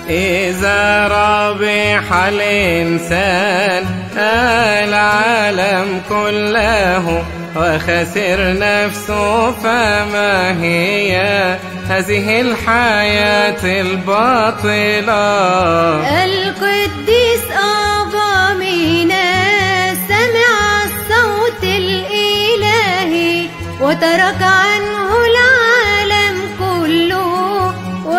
إذا ربح الإنسان العالم كله وخسر نفسه فما هي هذه الحياة الباطلة القديس أبا مينا سمع الصوت الإلهي وترك عنه العالم كله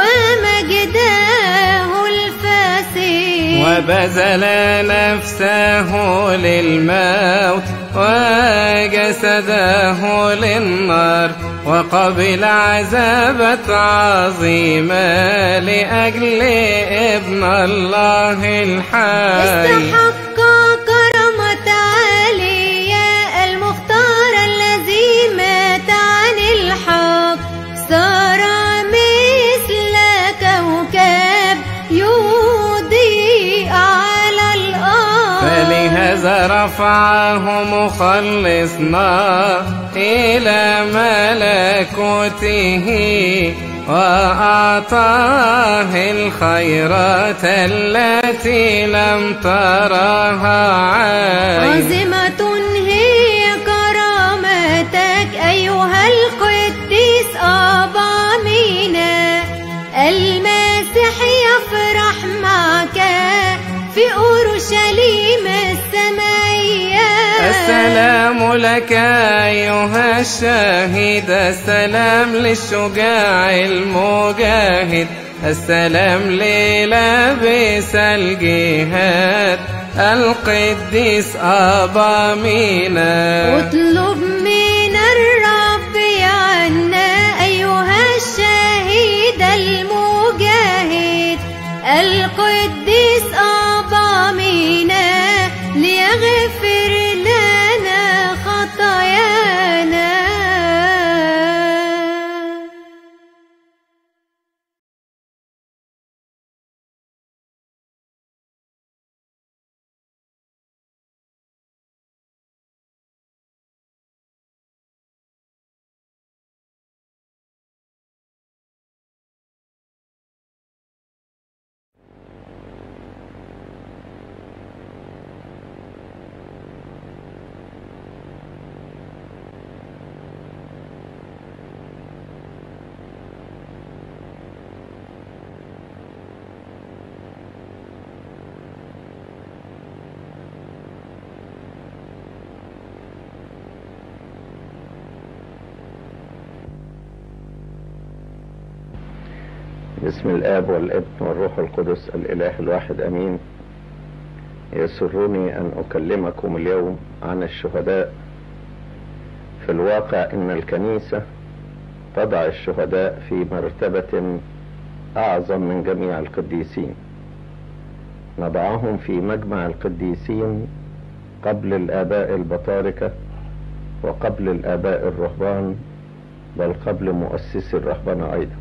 ومجده الفاسد وبذل نفسه للموت وجسده للنار وقبل عذابة عظيمة لأجل ابن الله الحي استحق كرامة عالية المختار الذي مات عن الحق صار مثل كوكب يضيء على الأرض فلهذا رفعه مخلصنا إلى ملكوته وأعطاه الخيرات التي لم ترها عين عظيمة هي كرامتك أيها القديس أبا مينا المسيح يفرح معك في أورشليم السمائية السلام لك أيها الشاهد السلام للشجاع المجاهد السلام للابس الجهاد القديس أبا مينا اطلب من الرب عنا أيها الشهيد المجاهد القديس أبا مينا ليغفر لنا خطايانا بسم الآب والابن والروح القدس الإله الواحد أمين يسرني أن أكلمكم اليوم عن الشهداء في الواقع إن الكنيسة تضع الشهداء في مرتبة أعظم من جميع القديسين نضعهم في مجمع القديسين قبل الآباء البطاركة وقبل الآباء الرهبان بل قبل مؤسسي الرهبنة أيضا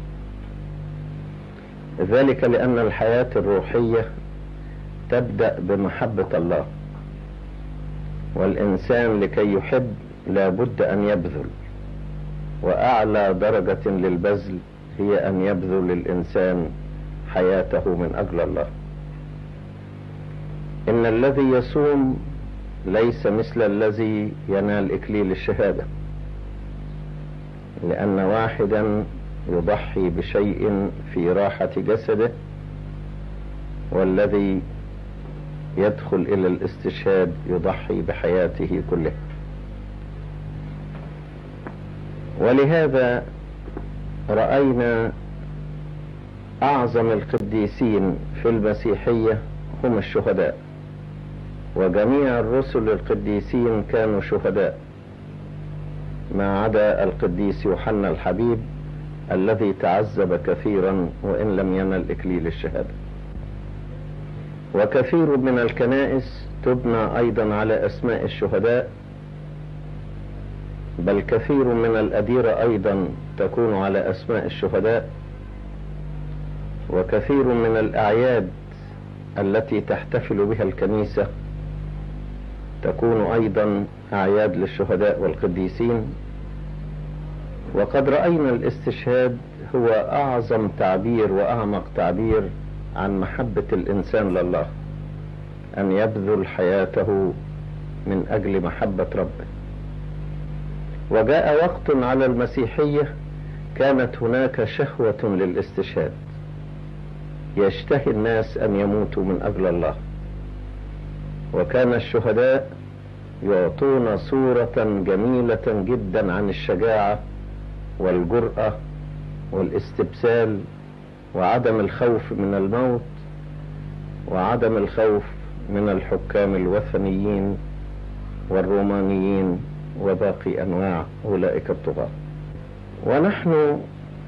ذلك لأن الحياة الروحية تبدأ بمحبة الله والإنسان لكي يحب لابد أن يبذل وأعلى درجة للبذل هي أن يبذل الإنسان حياته من أجل الله إن الذي يصوم ليس مثل الذي ينال إكليل الشهادة لأن واحدا يضحي بشيء في راحة جسده والذي يدخل إلى الاستشهاد يضحي بحياته كلها ولهذا رأينا أعظم القديسين في المسيحية هم الشهداء وجميع الرسل القديسين كانوا شهداء ما عدا القديس يوحنا الحبيب الذي تعذب كثيرا وإن لم ينل إكليل الشهادة وكثير من الكنائس تبنى أيضا على أسماء الشهداء بل كثير من الأديرة أيضا تكون على أسماء الشهداء وكثير من الأعياد التي تحتفل بها الكنيسة تكون أيضا أعياد للشهداء والقديسين وقد رأينا الاستشهاد هو أعظم تعبير وأعمق تعبير عن محبة الإنسان لله أن يبذل حياته من أجل محبة ربه وجاء وقت على المسيحية كانت هناك شهوة للاستشهاد يشتهي الناس أن يموتوا من أجل الله وكان الشهداء يعطون صورة جميلة جدا عن الشجاعة والجرأة والاستبسال وعدم الخوف من الموت وعدم الخوف من الحكام الوثنيين والرومانيين وباقي انواع اولئك الطغاة ونحن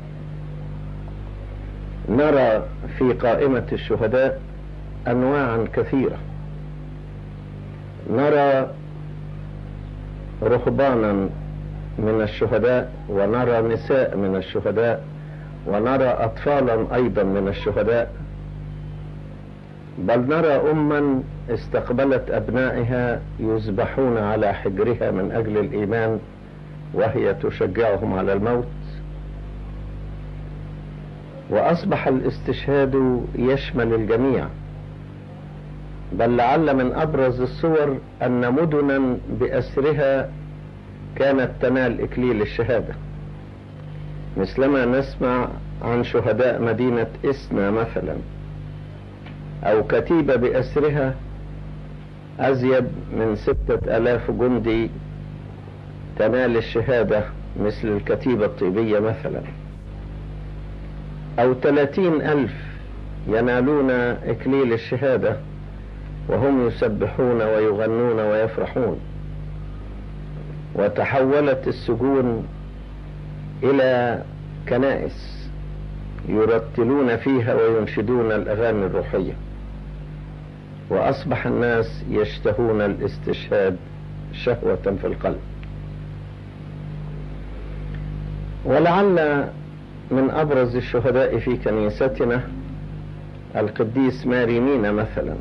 نرى في قائمة الشهداء انواعا كثيرة نرى رهبانا من الشهداء ونرى نساء من الشهداء ونرى اطفالا ايضا من الشهداء بل نرى اما استقبلت ابنائها يذبحون على حجرها من اجل الايمان وهي تشجعهم على الموت واصبح الاستشهاد يشمل الجميع بل لعل من ابرز الصور ان مدنا باسرها كانت تنال اكليل الشهاده مثلما نسمع عن شهداء مدينه اسنا مثلا او كتيبه باسرها ازيد من سته الاف جندي تنال الشهاده مثل الكتيبه الطيبيه مثلا او ثلاثين الف ينالون اكليل الشهاده وهم يسبحون ويغنون ويفرحون وتحولت السجون الى كنائس يرتلون فيها وينشدون الاغاني الروحيه واصبح الناس يشتهون الاستشهاد شهوه في القلب ولعل من ابرز الشهداء في كنيستنا القديس مارينينا مثلا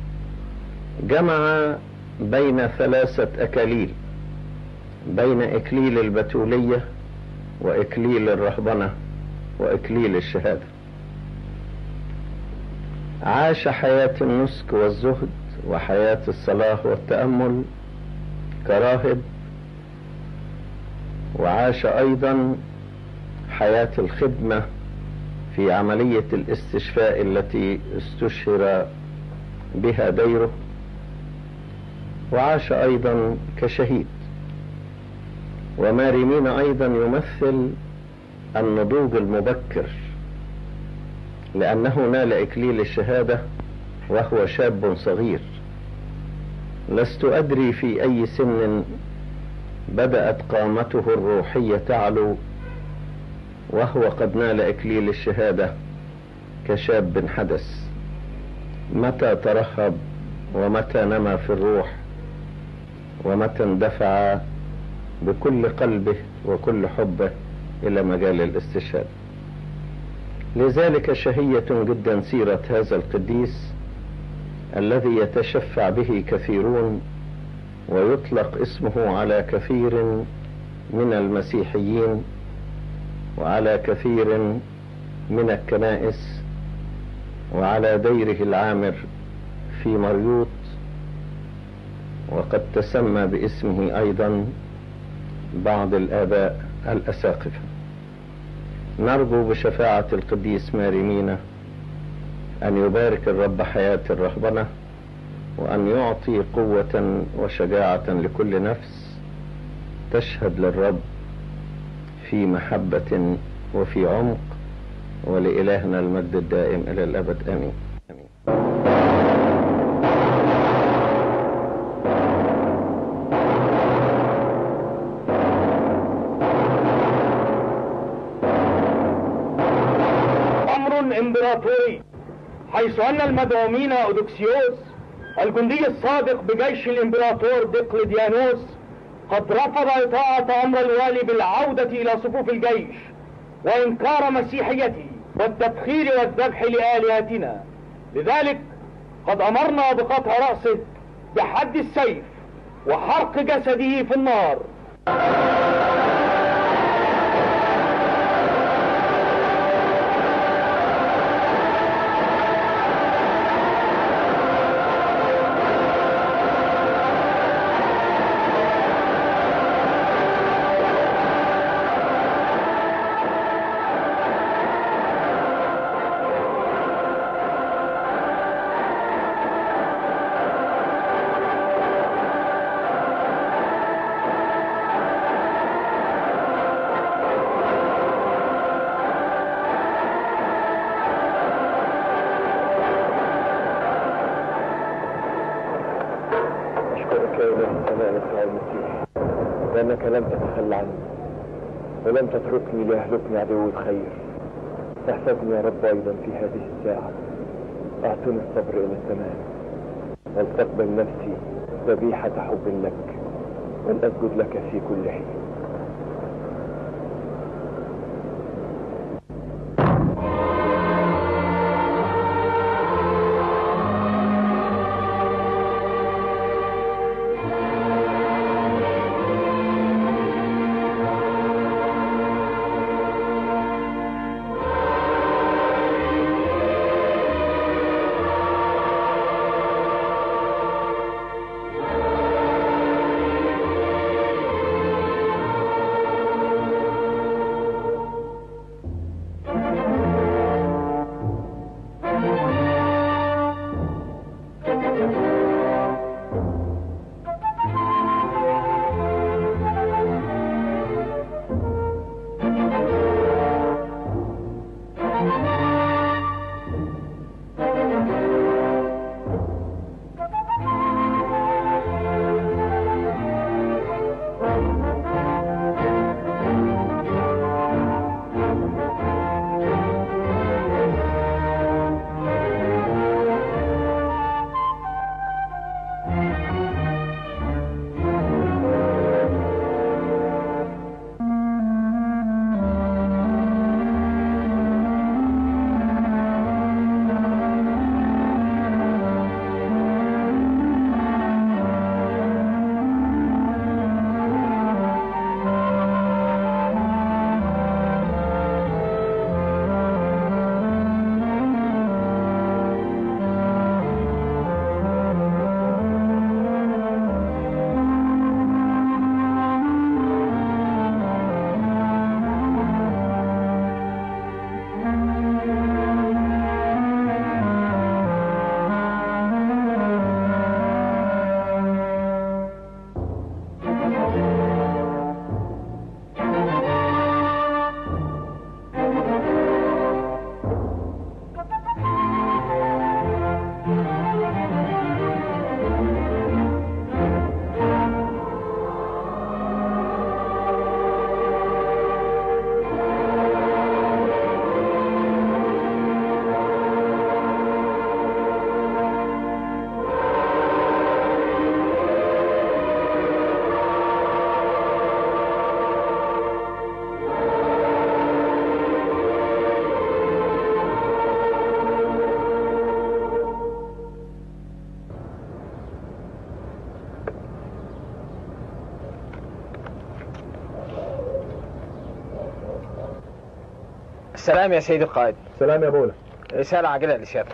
جمع بين ثلاثه اكاليل بين اكليل البتوليه واكليل الرهبنه واكليل الشهاده عاش حياه النسك والزهد وحياه الصلاه والتامل كراهب وعاش ايضا حياه الخدمه في عمليه الاستشفاء التي استشهر بها ديره وعاش ايضا كشهيد وماريمين ايضا يمثل النضوج المبكر لانه نال اكليل الشهاده وهو شاب صغير لست ادري في اي سن بدات قامته الروحيه تعلو وهو قد نال اكليل الشهاده كشاب حدث متى ترهب ومتى نما في الروح ومتى اندفع بكل قلبه وكل حبه الى مجال الاستشهاد لذلك شهية جدا سيرة هذا القديس الذي يتشفع به كثيرون ويطلق اسمه على كثير من المسيحيين وعلى كثير من الكنائس وعلى ديره العامر في مريوط وقد تسمى باسمه ايضا بعض الآباء الأساقفة نرجو بشفاعة القديس ماريمينا أن يبارك الرب حياة الرهبنة وأن يعطي قوة وشجاعة لكل نفس تشهد للرب في محبة وفي عمق ولإلهنا المجد الدائم إلى الأبد آمين آمين امر امبراطوري حيث ان المدعومين اودوكسيوس الجندي السابق بجيش الامبراطور دقلديانوس قد رفض اطاعة امر الوالي بالعودة الى صفوف الجيش وانكار مسيحيته والتبخير والذبح لآلهتنا لذلك قد امرنا بقطع رأسه بحد السيف وحرق جسده في النار إلى السماء يسوع المسيح لأنك لم تتخلى عني ولم تتركني ليهلكني عدو الخير احفظني يا رب أيضا في هذه الساعة أعطني الصبر إلى التمام ولتقبل نفسي ذبيحة حب لك ولأسجد لك في كل حين السلام يا سيدي القائد سلام يا بولا رسالة عاجلة لسيادتك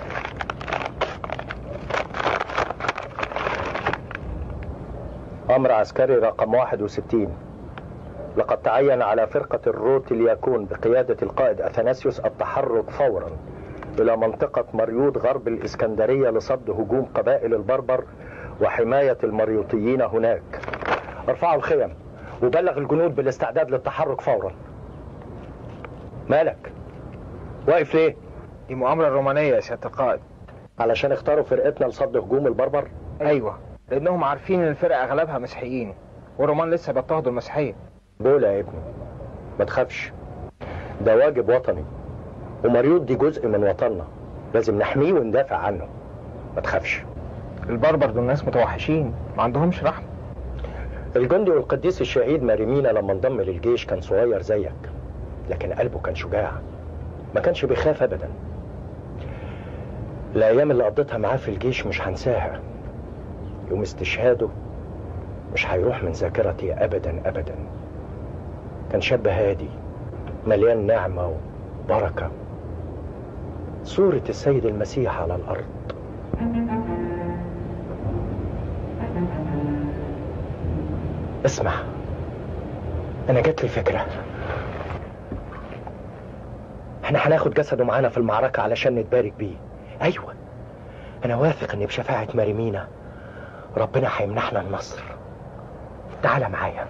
أمر عسكري رقم 61 لقد تعين على فرقة الروت الياكون بقيادة القائد أثناسيوس التحرك فورا إلى منطقة مريوط غرب الإسكندرية لصد هجوم قبائل البربر وحماية المريوطيين هناك ارفعوا الخيم وبلغ الجنود بالاستعداد للتحرك فورا مالك واقف ليه دي مؤامرة رومانية يا سيادة القائد علشان اختاروا فرقتنا لصد هجوم البربر أيوة لأنهم عارفين إن الفرقة أغلبها مسيحيين والرومان لسه بيضطهدوا المسيحية بولا يا ابني ما تخافش ده واجب وطني ومريوط دي جزء من وطننا لازم نحميه وندافع عنه ما تخافش البربر دول ناس متوحشين ما عندهمش رحمة الجندي والقديس الشهيد ماريمينا لما انضم للجيش كان صغير زيك لكن قلبه كان شجاع ما كانش بيخاف ابدا الايام اللي قضيتها معاه في الجيش مش هنساها يوم استشهاده مش هيروح من ذاكرتي ابدا ابدا كان شاب هادي مليان نعمة وبركة صورة السيد المسيح على الأرض اسمع أنا جات لي فكرة احنا هناخد جسده معانا في المعركة علشان نتبارك بيه أيوة أنا واثق إن بشفاعة ماريمينا ربنا هيمنحنا النصر تعال معايا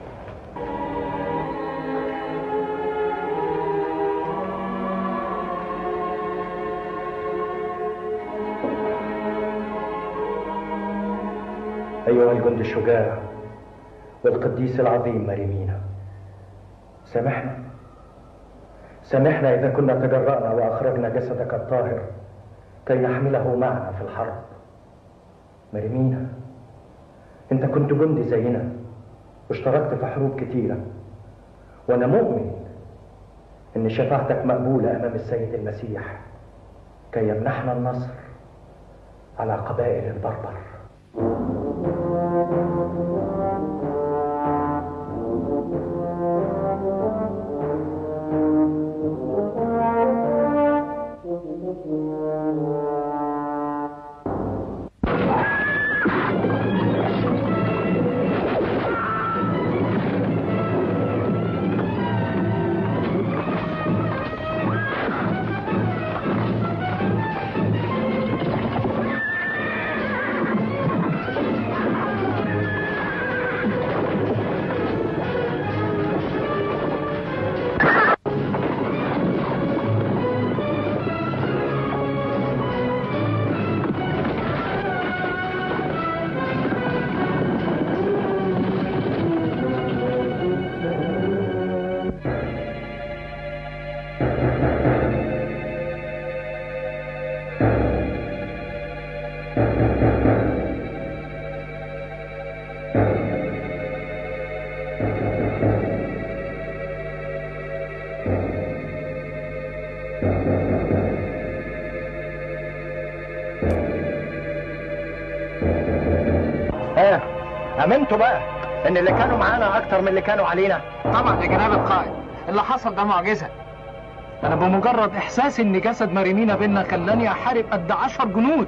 أيها الجند الشجاع والقديس العظيم مريمينا سامحنا سامحنا إذا كنا تجرأنا وأخرجنا جسدك الطاهر كي نحمله معنا في الحرب مريمينا أنت كنت جندي زينا واشتركت في حروب كتيرة وأنا مؤمن إن شفاعتك مقبولة أمام السيد المسيح كي يمنحنا النصر على قبائل البربر ها امنتوا بقى ان اللي كانوا معانا اكتر من اللي كانوا علينا طبعا يا جناب القائد اللي حصل ده معجزه انا بمجرد احساسي ان جسد مريمينا بينا خلاني احارب قد عشر جنود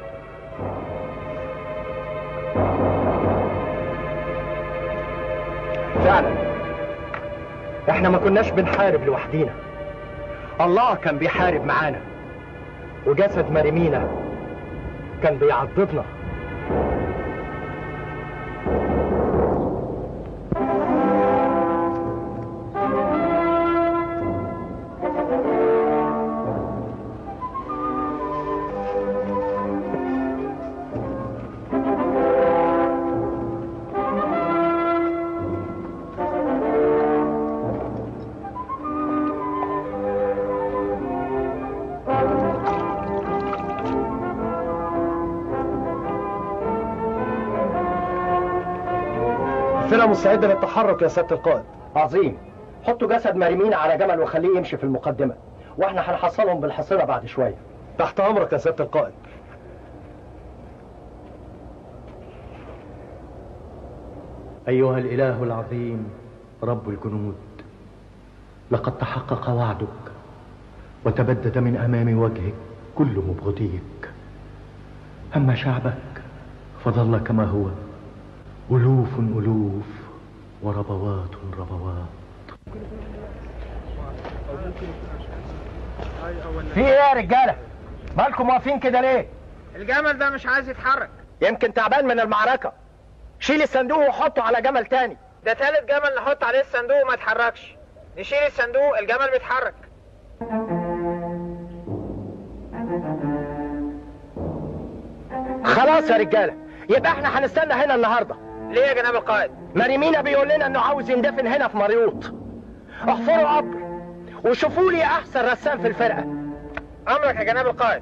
فعلا احنا ما كناش بنحارب لوحدينا الله كان بيحارب معانا وجسد مريمينا كان بيعضدنا الفرقة مستعدة للتحرك يا سيادة القائد عظيم حطوا جسد مريمين على جمل وخليه يمشي في المقدمة واحنا هنحصلهم بالحصيرة بعد شوية تحت أمرك يا سيادة القائد أيها الإله العظيم رب الجنود لقد تحقق وعدك وتبدد من أمام وجهك كل مبغضيك أما شعبك فظل كما هو ألوف ألوف وربوات ربوات في ايه يا رجالة مالكم واقفين كده ليه الجمل ده مش عايز يتحرك يمكن تعبان من المعركة شيل الصندوق وحطه على جمل تاني ده تالت جمل نحط عليه الصندوق وما يتحركش نشيل الصندوق الجمل بيتحرك خلاص يا رجالة يبقى احنا هنستنى هنا النهاردة ليه يا جناب القائد مريمينا بيقول لنا انه عاوز يندفن هنا في مريوط احفروا قبر وشوفوا لي احسن رسام في الفرقة امرك يا جناب القائد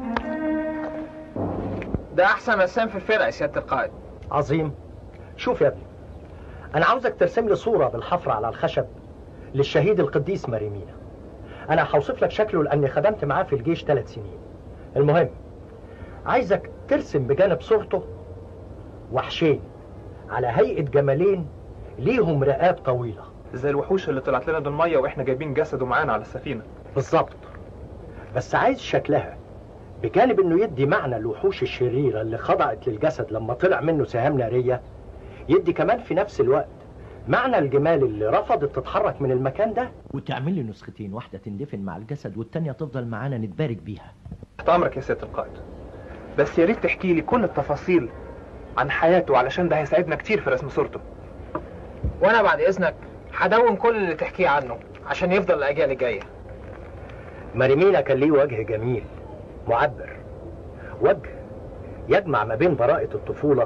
ده احسن رسام في الفرقه يا سياده القائد عظيم شوف يا ابني انا عاوزك ترسم لي صورة بالحفر على الخشب للشهيد القديس مريمينا انا هوصف لك شكله لاني خدمت معاه في الجيش ثلاث سنين المهم عايزك ترسم بجانب صورته وحشين على هيئة جملين ليهم رقاب طويلة زي الوحوش اللي طلعت لنا بالميه واحنا جايبين جسده معانا على السفينه بالظبط بس عايز شكلها بجانب انه يدي معنى الوحوش الشريرة اللي خضعت للجسد لما طلع منه سهام نارية يدي كمان في نفس الوقت معنى الجمال اللي رفضت تتحرك من المكان ده وتعمل لي نسختين واحدة تندفن مع الجسد والتانية تفضل معانا نتبارك بيها تحت امرك يا سياده القائد بس يا ريت تحكي لي كل التفاصيل عن حياته علشان ده هيساعدنا كتير في رسم صورته وانا بعد اذنك هدون كل اللي تحكيه عنه عشان يفضل الاجيال الجايه مريمينا كان ليه وجه جميل معبر وجه يجمع ما بين براءة الطفولة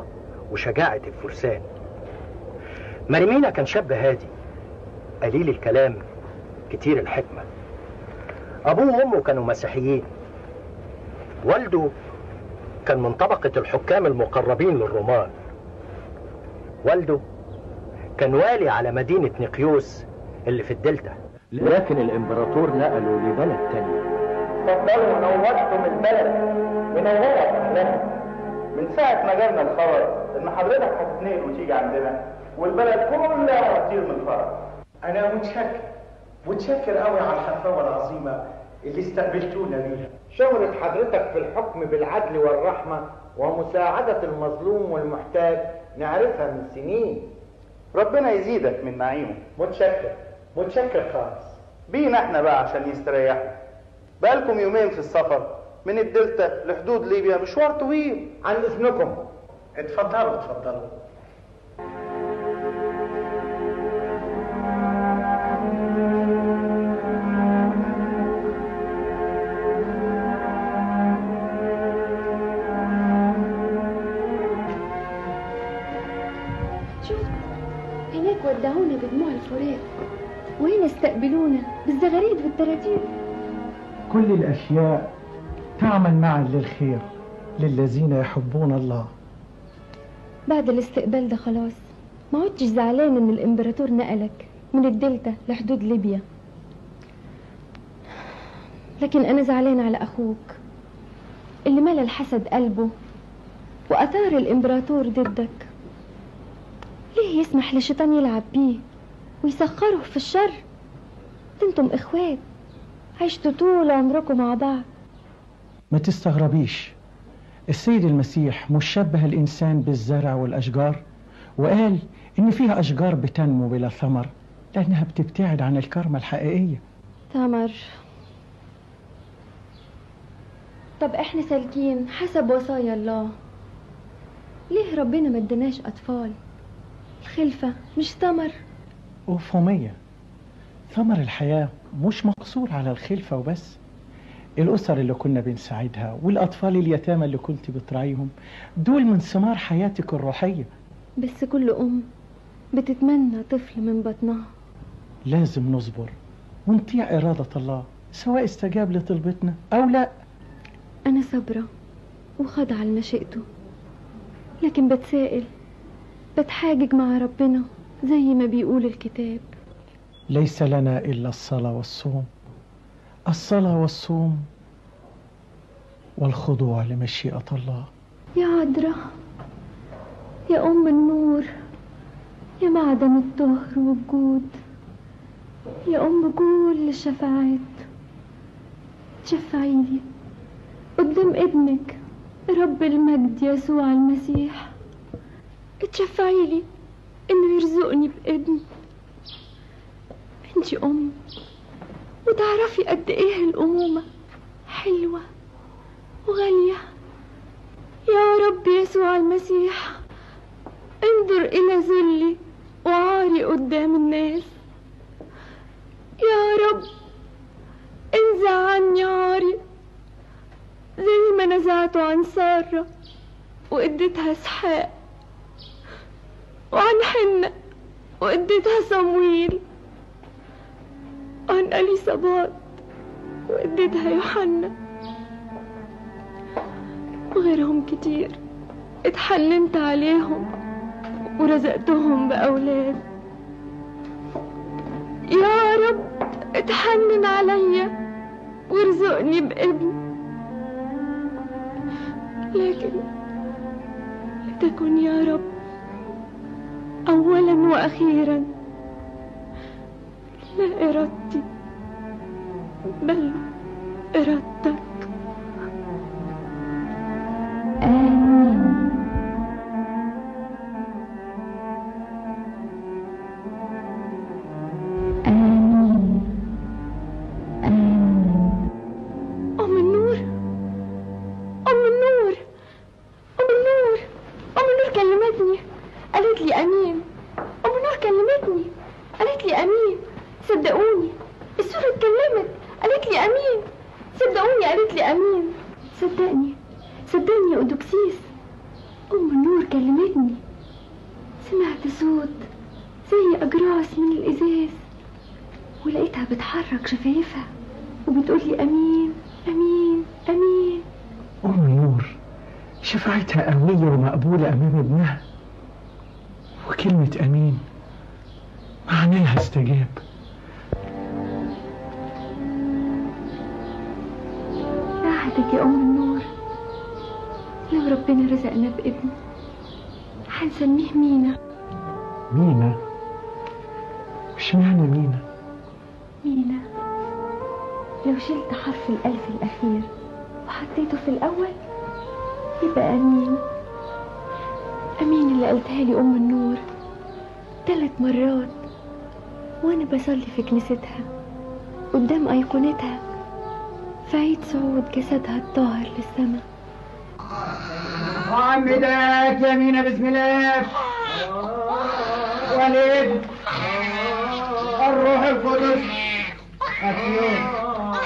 وشجاعة الفرسان مريمينا كان شاب هادي قليل الكلام كتير الحكمة أبوه وأمه كانوا مسيحيين والده كان من طبقة الحكام المقربين للرومان والده كان والي على مدينة نقيوس اللي في الدلتا لكن الإمبراطور نقله لبلد تاني اتفضلوا نورتم البلد منورة أهلها من ساعة ما جالنا الخبر إن حضرتك هتتنقل وتيجي عندنا والبلد كلها هتطير من الفرح أنا متشكر متشكر قوي على الحفاوة العظيمة اللي استقبلتونا بيها شهرة حضرتك في الحكم بالعدل والرحمة ومساعدة المظلوم والمحتاج نعرفها من سنين ربنا يزيدك من نعيمه متشكر متشكر خالص بينا احنا بقى عشان يستريحوا بقالكم يومين في السفر من الدلتا لحدود ليبيا مشوار طويل عن إذنكم اتفضلوا اتفضلوا شوف هناك ودعونا بدموع الفرات وهنا استقبلونا بالزغاريد والتراتيل كل الأشياء تعمل معا للخير للذين يحبون الله بعد الاستقبال ده خلاص ما عدتش زعلان ان الامبراطور نقلك من الدلتا لحدود ليبيا لكن انا زعلان على اخوك اللي ملا الحسد قلبه واثار الامبراطور ضدك ليه يسمح للشيطان يلعب بيه ويسخره في الشر ده انتم اخوات عشتوا طول عمركم مع بعض ما تستغربيش السيد المسيح مش شبه الإنسان بالزرع والأشجار وقال إن فيها أشجار بتنمو بلا ثمر لأنها بتبتعد عن الكرمة الحقيقية تمر طب احنا سالكين حسب وصايا الله ليه ربنا ما ادناش اطفال الخلفة مش ثمر أوفومية ثمر الحياة مش مقصور على الخلفة وبس الأسر اللي كنا بنساعدها والأطفال اليتامى اللي كنت بتراعيهم دول من ثمار حياتك الروحية بس كل ام بتتمنى طفل من بطنها لازم نصبر ونطيع إرادة الله سواء استجاب لطلبتنا أو لا انا صابرة وخاضعة لمشيئته لكن بتسائل بتحاجج مع ربنا زي ما بيقول الكتاب ليس لنا إلا الصلاة والصوم الصلاة والصوم والخضوع لمشيئة الله يا عذراء يا أم النور يا معدن الطهر والجود يا أم كل الشفاعات تشفعي لي قدام ابنك رب المجد يسوع المسيح اتشفعي لي انه يرزقني بابن انتي ام وتعرفي قد ايه الامومه حلوه وغاليه يا رب يسوع المسيح انظر الى ذلي وعاري قدام الناس يا رب انزع عني عاري زي ما نزعته عن سارة واديتها اسحاق وعن حنة واديتها صمويل وعن اليصابات واديتها يوحنا وغيرهم كتير اتحننت عليهم ورزقتهم بأولاد يا رب اتحنن عليا وارزقني بابن لكن لتكن يا رب أولا وأخيرا لا إرادتي بل إرادتك آمين آمين آمين أم النور أم النور أم النور أم النور كلمتني قالت لي أمين أم النور كلمتني قالت لي أمين صدقوني السورة اتكلمت قالت لي أمين صدقوني قالت لي أمين صدقني صدقني يا أدوكسيس أم النور كلمتني سمعت صوت زي أجراس من الإزاز ولقيتها بتحرك شفايفها وبتقول لي أمين أمين أمين أم النور شفاعتها قوية ومقبولة أمام ابنها وكلمة أمين معناها استجاب راحتك يا أم النور لو ربنا رزقنا بابن هنسميه مينا مينا مش معنى مينا مينا لو شلت حرف الألف الأخير وحطيته في الأول يبقى أمين أمين اللي قلتها لي أم النور ثلاث مرات وأنا بصلي في كنيستها قدام أيقونتها في عيد صعود جسدها الطاهر للسماء وعمدك يمين بسم الله والابن الروح القدس أكيد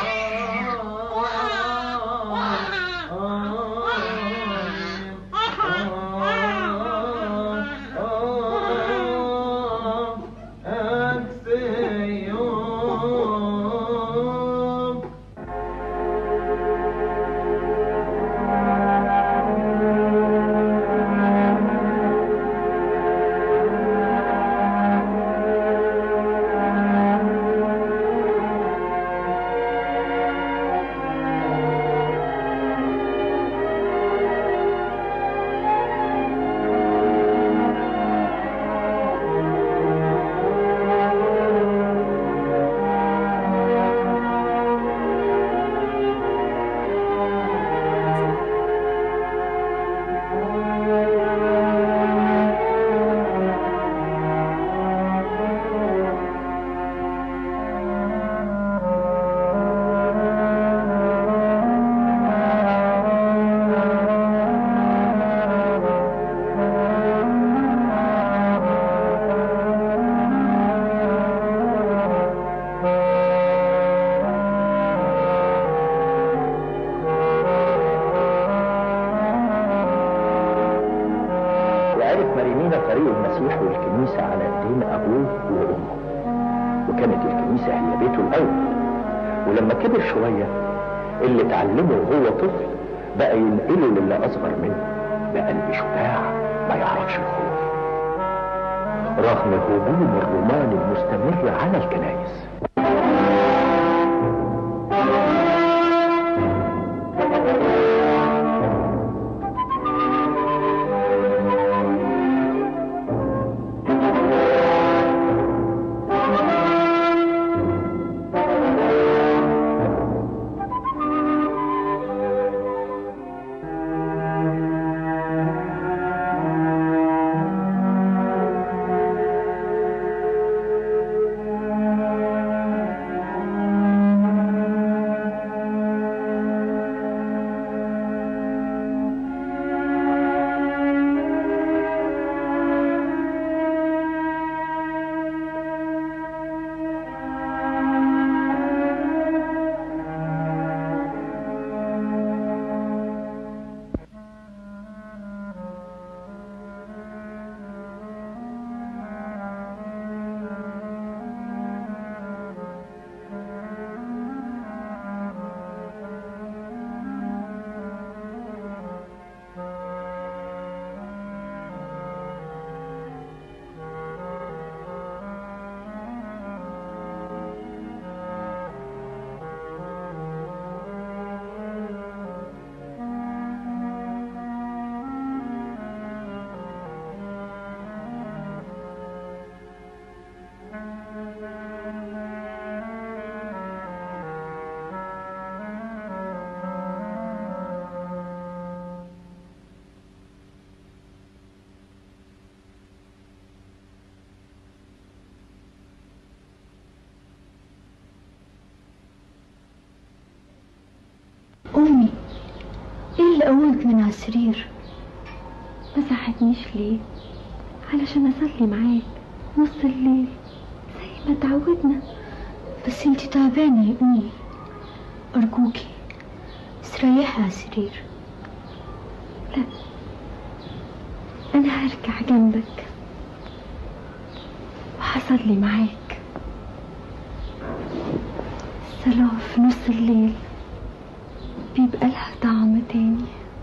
وعرف مريمينا طريق المسيح والكنيسة على ايدين ابوه وامه وكانت الكنيسة هي بيته الاول ولما كبر شوية اللي اتعلمه وهو طفل بقى ينقله للي اصغر منه بقلب شجاع ما يعرفش الخوف رغم هجوم الرومان المستمر على الكنائس أمي إيه اللي قومك من على السرير ما صحتنيش ليه علشان أصلي معاك نص الليل زي ما تعودنا بس انتي تعبانة يا أمي أرجوكي استريحي على السرير لا أنا هرجع جنبك وحصلي معاك الصلاة في نص الليل بيبقى لها طعم تاني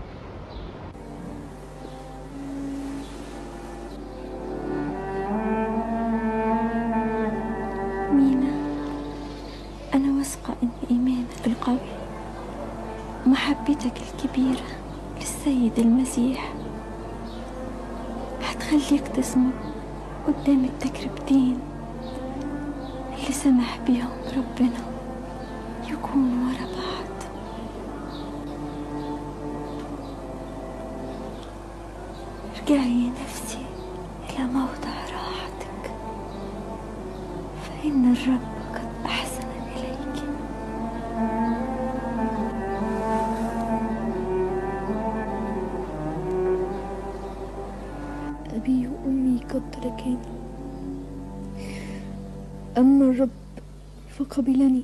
مينا أنا واثقة إن إيمانك القوي ومحبتك الكبيرة للسيد المسيح هتخليك تصمد قدام التجربتين اللي سمح بيهم ربنا يكونوا ورا بعض ارجعي يا نفسي إلى موضع راحتك فإن الرب قد أحسن إليك أبي وأمي قد تركاني أما الرب فقبلني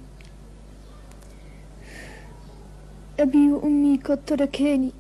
أبي وأمي قد تركاني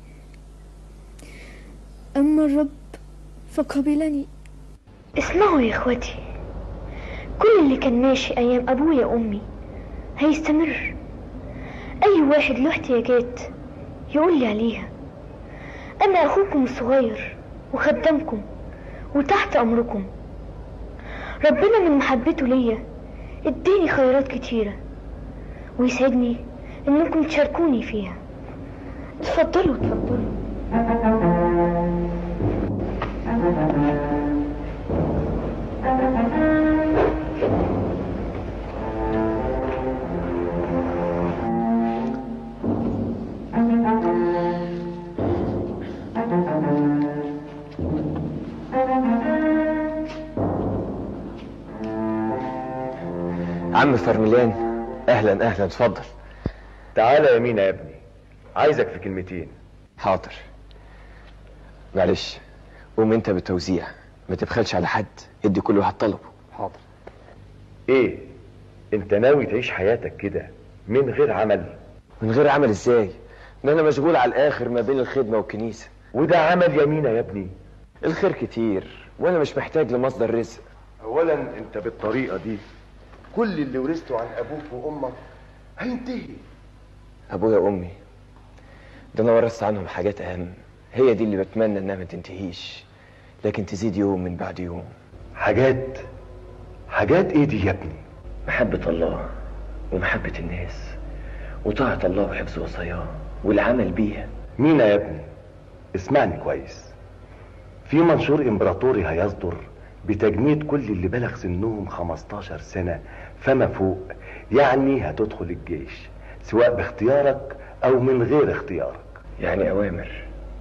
أما الرب فقبلني اسمعوا يا اخواتي كل اللي كان ماشي ايام ابويا وامي هيستمر اي واحد له احتياجات يقول لي عليها انا اخوكم الصغير وخدامكم وتحت امركم ربنا من محبته ليا اديني خيرات كتيرة ويسعدني انكم تشاركوني فيها اتفضلوا اتفضلوا عم فرملان اهلا اهلا اتفضل تعالى يا مينا يا ابني عايزك في كلمتين حاضر معلش قوم انت بالتوزيع ما تبخلش على حد ادي كل واحد طلبه حاضر ايه انت ناوي تعيش حياتك كده من غير عمل من غير عمل ازاي ده انا مشغول على الاخر ما بين الخدمه والكنيسه وده عمل يا مينا يا ابني الخير كتير وانا مش محتاج لمصدر رزق اولا انت بالطريقه دي كل اللي ورثته عن ابوك وامك هينتهي ابويا وامي ده انا ورثت عنهم حاجات اهم هي دي اللي بتمنى انها ما تنتهيش لكن تزيد يوم من بعد يوم حاجات حاجات ايه دي يا ابني محبة الله ومحبة الناس وطاعة الله وحفظ وصاياه والعمل بيها مينا يا ابني اسمعني كويس في منشور امبراطوري هيصدر بتجنيد كل اللي بلغ سنهم 15 سنة فما فوق يعني هتدخل الجيش سواء باختيارك او من غير اختيارك يعني اوامر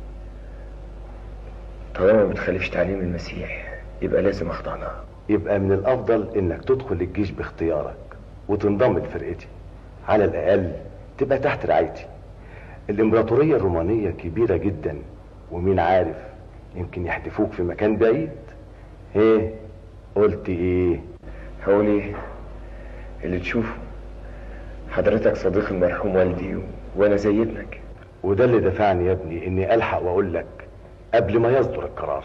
طالما ما بتخالفش تعليم المسيح يبقى لازم اخضع لها يبقى من الافضل انك تدخل الجيش باختيارك وتنضم لفرقتي على الاقل تبقى تحت رعايتي الامبراطورية الرومانية كبيرة جدا ومين عارف يمكن يحدفوك في مكان بعيد ايه قلت ايه هقول ايه اللي تشوفه حضرتك صديق المرحوم والدي و... وانا زي ابنك وده اللي دفعني يا ابني اني الحق واقول لك قبل ما يصدر القرار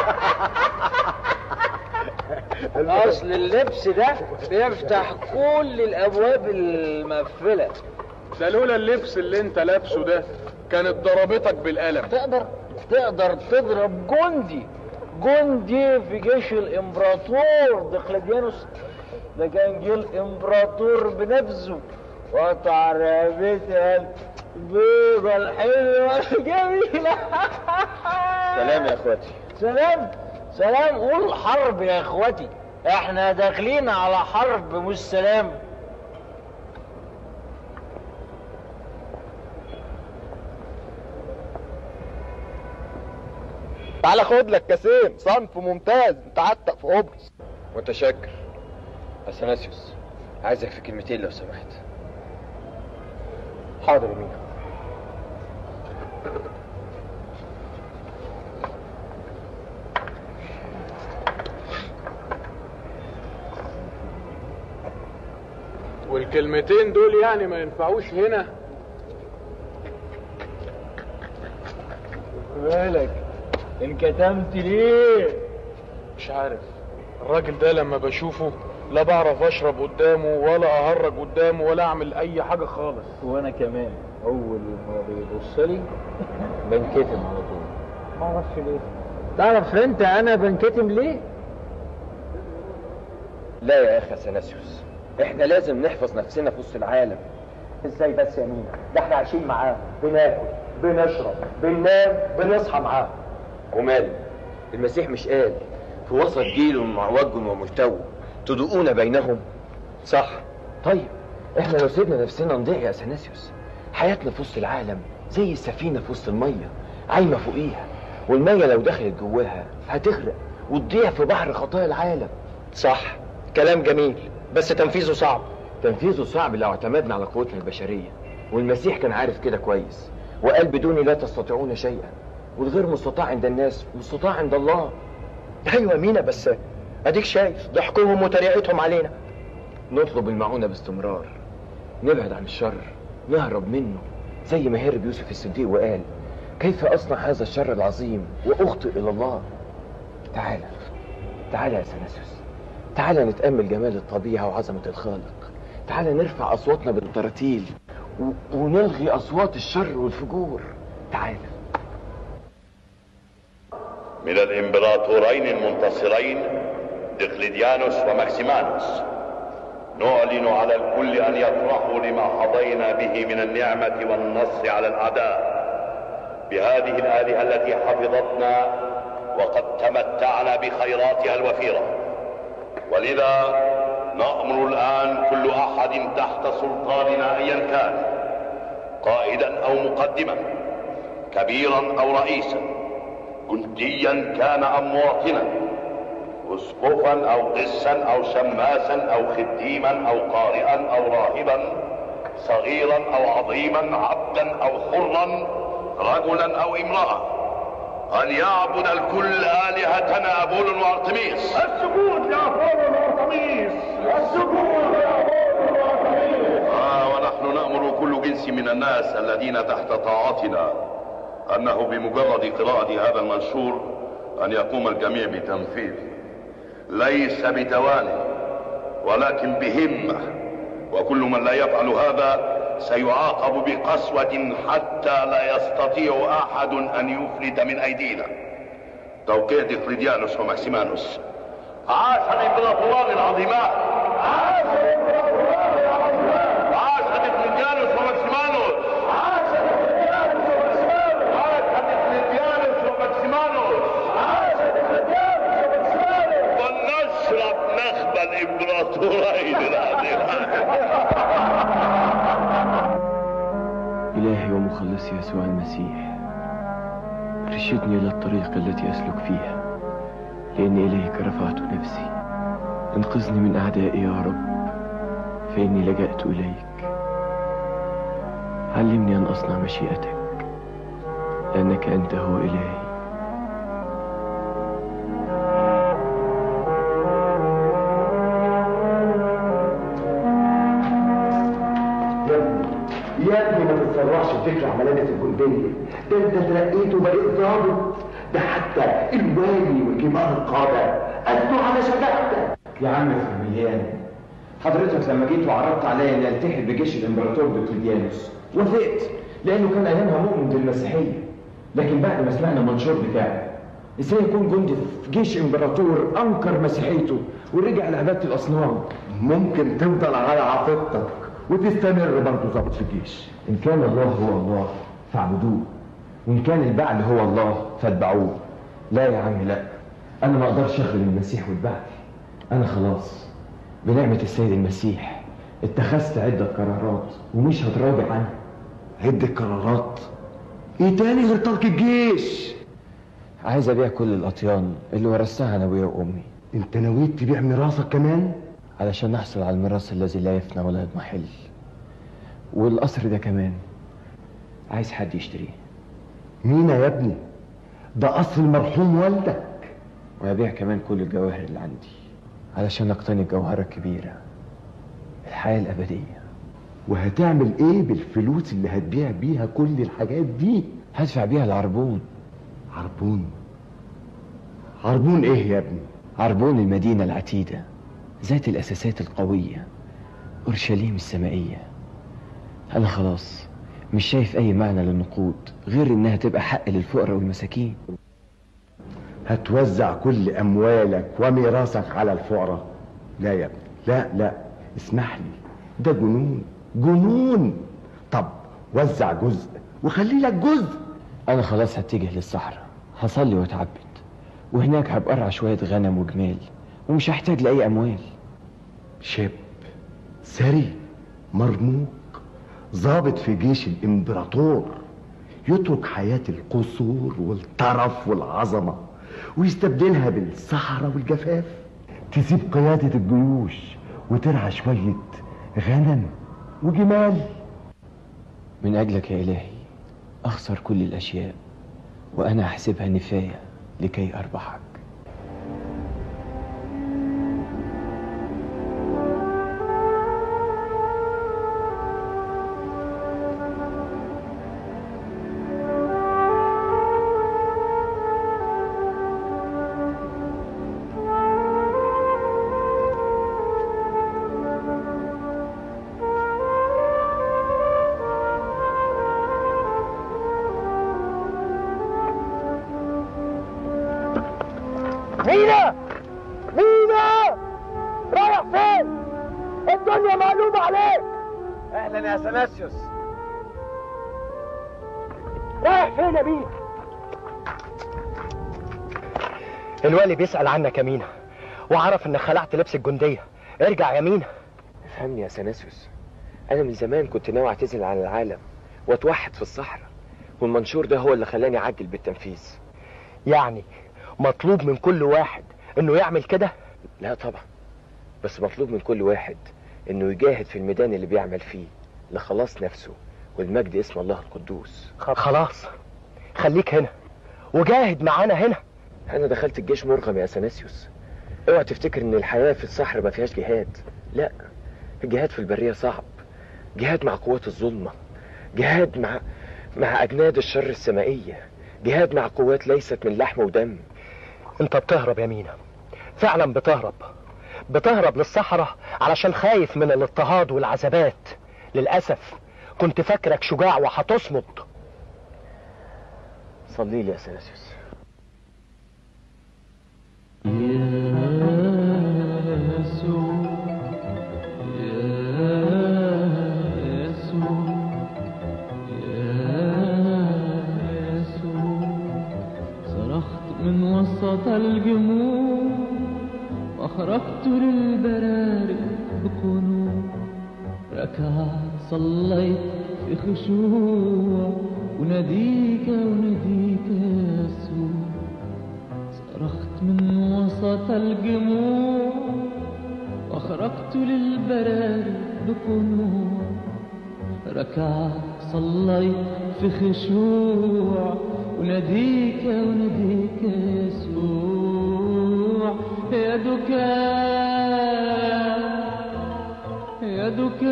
اصل اللبس ده بيفتح كل الابواب المقفله ده لولا اللبس اللي انت لابسه ده كانت ضربتك بالقلم تقدر تقدر تضرب جندي جندي في جيش الامبراطور دقلديانوس ده كان جه الامبراطور بنفسه وقطع رقبتها البيضة الحلوة الجميلة سلام يا اخواتي سلام سلام قول حرب يا اخواتي احنا داخلين على حرب مش سلام تعالى خد لك كاسين صنف ممتاز انت عتق في قبرص متشكر اثناسيوس عايزك في كلمتين لو سمحت حاضر يا مينا والكلمتين دول يعني ما ينفعوش هنا بالك انكتمت ليه مش عارف الراجل ده لما بشوفه لا بعرف اشرب قدامه ولا اهرج قدامه ولا اعمل اي حاجه خالص وانا كمان اول ما بيبص لي بنكتم على طول ما اعرفش ليه تعرف انت انا بنكتم ليه لا يا اخي اثناسيوس احنا لازم نحفظ نفسنا في وسط العالم ازاي بس يا مينا ده احنا عايشين معاه بناكل بنشرب بننام بنصحى معاه وماله المسيح مش قال في وسط جيل معوج وملتوي تدوقون بينهم صح طيب احنا لو سيبنا نفسنا نضيع يا اثناسيوس حياتنا في وسط العالم زي السفينه في وسط الميه عايمه فوقيها والميه لو دخلت جواها هتغرق وتضيع في بحر خطايا العالم صح كلام جميل بس تنفيذه صعب تنفيذه صعب لو اعتمدنا على قوتنا البشريه والمسيح كان عارف كده كويس وقال بدوني لا تستطيعون شيئا والغير مستطاع عند الناس مستطاع عند الله ايوه مينا بس اديك شايف ضحكهم وتريقتهم علينا نطلب المعونة باستمرار نبعد عن الشر نهرب منه زي ما هرب يوسف الصديق وقال كيف أصنع هذا الشر العظيم وأخطئ إلى الله تعالى تعالى يا سناسوس تعالى نتأمل جمال الطبيعة وعظمة الخالق تعالى نرفع أصواتنا بالتراتيل و... ونلغي أصوات الشر والفجور تعالى من الامبراطورين المنتصرين دقلديانوس وماكسيمانوس نعلن على الكل ان يفرحوا لما قضينا به من النعمه والنصر على الاعداء بهذه الالهه التي حفظتنا وقد تمتعنا بخيراتها الوفيره ولذا نامر الان كل احد تحت سلطاننا ايا كان قائدا او مقدما كبيرا او رئيسا جنديا كان ام مواطنا اسقفا او قسا او شماسا او خديما او قارئا او راهبا صغيرا او عظيما عبدا او حرا رجلا او امراه ان يعبد الكل الهتنا ابول وارتميس السجود لأبولو وأرتميس السجود لأبولو وأرتميس آه ونحن نأمر كل جنس من الناس الذين تحت طاعتنا أنه بمجرد قراءة هذا المنشور أن يقوم الجميع بتنفيذه ليس بتواني ولكن بهمة وكل من لا يفعل هذا سيعاقب بقسوة حتى لا يستطيع أحد أن يفلت من أيدينا توقيع ديقليديانوس وماكسيمانوس عاش الإمبراطوران العظيمان عاش الإمبراطوران العظيمان عاش ديقليديانوس وماكسيمانوس عاش ديقليديانوس وماكسيمانوس عاش ديقليديانوس وماكسيمانوس عاش ديقليديانوس وماكسيمانوس ولنشرب نخب الإمبراطورين إلهي ومخلصي يسوع المسيح ارشدني إلى الطريق التي أسلك فيها لأن إليك رفعت نفسي انقذني من أعدائي يا رب فإني لجأت إليك علمني أن أصنع مشيئتك لأنك أنت هو إلهي يا ابني يا ابني ما تتسرعش بفكر عملية الجندية ده انت ترقيت وبقيت ضابط ده حتى الوالي وكبار القادة أدوا على شجاعتك يا عم فرميليان حضرتك لما جيت وعرضت عليا اني التحق بجيش الامبراطور ديوكليديانوس وافقت لانه كان ايامها مؤمن بالمسيحيه لكن بعد ما سمعنا المنشور بتاعه ازاي يكون جندي في جيش امبراطور انكر مسيحيته ورجع لعباده الاصنام ممكن تفضل على عقيدتك وتستمر برضه ضابط في الجيش ان كان الله هو الله فاعبدوه وان كان البعل هو الله فاتبعوه لا يا عمي لا انا ما اقدرش اخدم المسيح والبعل انا خلاص بنعمه السيد المسيح اتخذت عده قرارات ومش هتراجع عنها عدة قرارات ايه تاني غير ترك الجيش عايز ابيع كل الاطيان اللي ورثتها عن ابويا وامي انت نويت تبيع ميراثك كمان علشان نحصل على الميراث الذي لا يفنى ولا يضمحل والقصر ده كمان عايز حد يشتريه مين يا ابني ده اصل المرحوم والدك وهبيع كمان كل الجواهر اللي عندي علشان اقتني الجوهرة الكبيرة الحياة الأبدية وهتعمل ايه بالفلوس اللي هتبيع بيها كل الحاجات دي هدفع بيها العربون عربون عربون ايه يا ابني عربون المدينة العتيدة ذات الأساسات القوية أورشليم السمائية أنا خلاص مش شايف أي معنى للنقود غير إنها تبقى حق للفقراء والمساكين هتوزع كل اموالك وميراثك على الفقراء لا يا ابني لا لا اسمح لي ده جنون جنون طب وزع جزء وخلي لك جزء أنا خلاص هتجه للصحراء هصلي وأتعبد وهناك هبقى أرعى شوية غنم وجمال ومش هحتاج لأي أموال شاب ثري مرموق ضابط في جيش الامبراطور يترك حياة القصور والطرف والعظمة ويستبدلها بالصحراء والجفاف تسيب قيادة الجيوش وترعى شوية غنم وجمال من أجلك يا إلهي أخسر كل الأشياء وأنا أحسبها نفاية لكي أربحك مينا مينا رايح فين الدنيا مقلوبة عليك اهلا يا سناسيوس رايح فين يا مينا الوالي بيسأل عنك يا مينا وعرف انك خلعت لبس الجندية ارجع يا مينا افهمني يا سناسيوس أنا من زمان كنت ناوي أعتزل عن العالم وأتوحد في الصحراء والمنشور ده هو اللي خلاني أعجل بالتنفيذ يعني مطلوب من كل واحد انه يعمل كده لا طبعا بس مطلوب من كل واحد انه يجاهد في الميدان اللي بيعمل فيه لخلاص نفسه والمجد اسم الله القدوس خلاص خليك هنا وجاهد معانا هنا انا دخلت الجيش مرغم يا اثناسيوس اوعى تفتكر ان الحياة في الصحراء ما فيهاش جهاد لا الجهاد في البرية صعب جهاد مع قوات الظلمة جهاد مع مع اجناد الشر السمائية جهاد مع قوات ليست من لحم ودم انت بتهرب يا مينا فعلا بتهرب بتهرب للصحراء علشان خايف من الاضطهاد والعذابات للأسف كنت فاكرك شجاع وهتصمد صلي لي يا اثناسيوس صرخت من وسط الجموع وخرجت للبراري بقنوع ركعت صليت في خشوع وناديك وناديك يا يسوع صرخت من وسط الجموع وخرجت للبراري بقنوع ركعت صليت في خشوع وناديك وناديك يا يسوع يدك يدك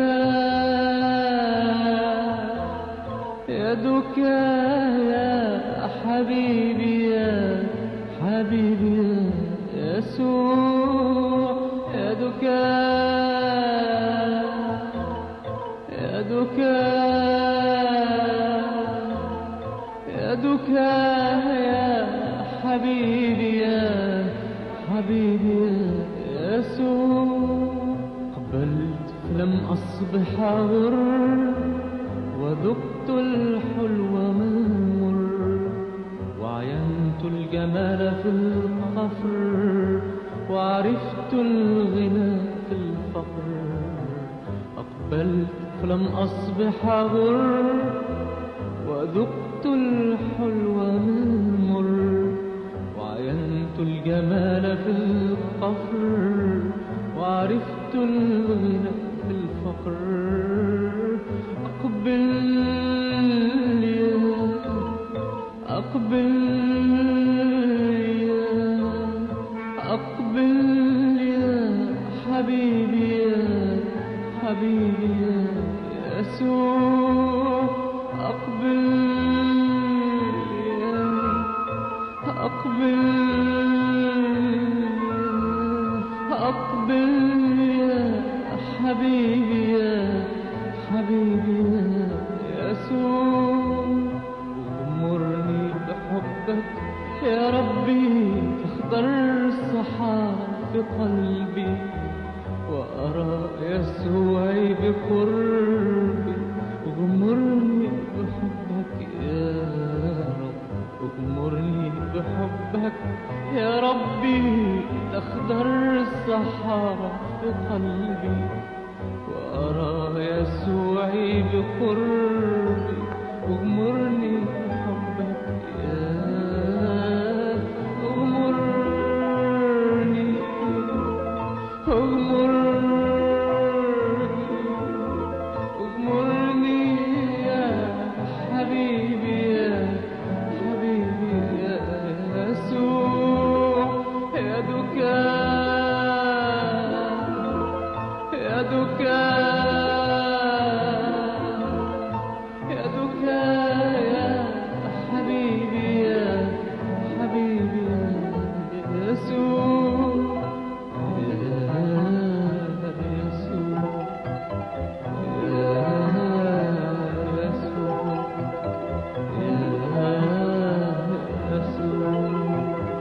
يدك يا حبيبي يا حبيبي يا يسوع يدك يدك يدك يا حبيبي يا حبيبي يا يسوع قبلت فلم أصبح غر وذقت الحلو من مر وعينت الجمال في القفر وعرفت الغنى في الفقر أقبلت فلم أصبح غر وذقت الحلو من مر وعينت الجمال في القفر وعرفت الغنى في الفقر أقبل يا أقبل يا أقبل يا حبيبي يا حبيبي يا يسوع أقبل يا أقبل الصحاب في قلبي وأرى يسوعي بقربي اغمرني بحبك يا رب اغمرني بحبك يا ربي تخضر الصحارى في قلبي وأرى يسوعي بقربي اغمرني بحبك يا اغمرني اغمرني اغمرني يا حبيبي يا حبيبي يا يسوع يا دكان يا دكان يا دكان يا حبيبي يا حبيبي يا يسوع يا يسوع يا يسوع يا يسوع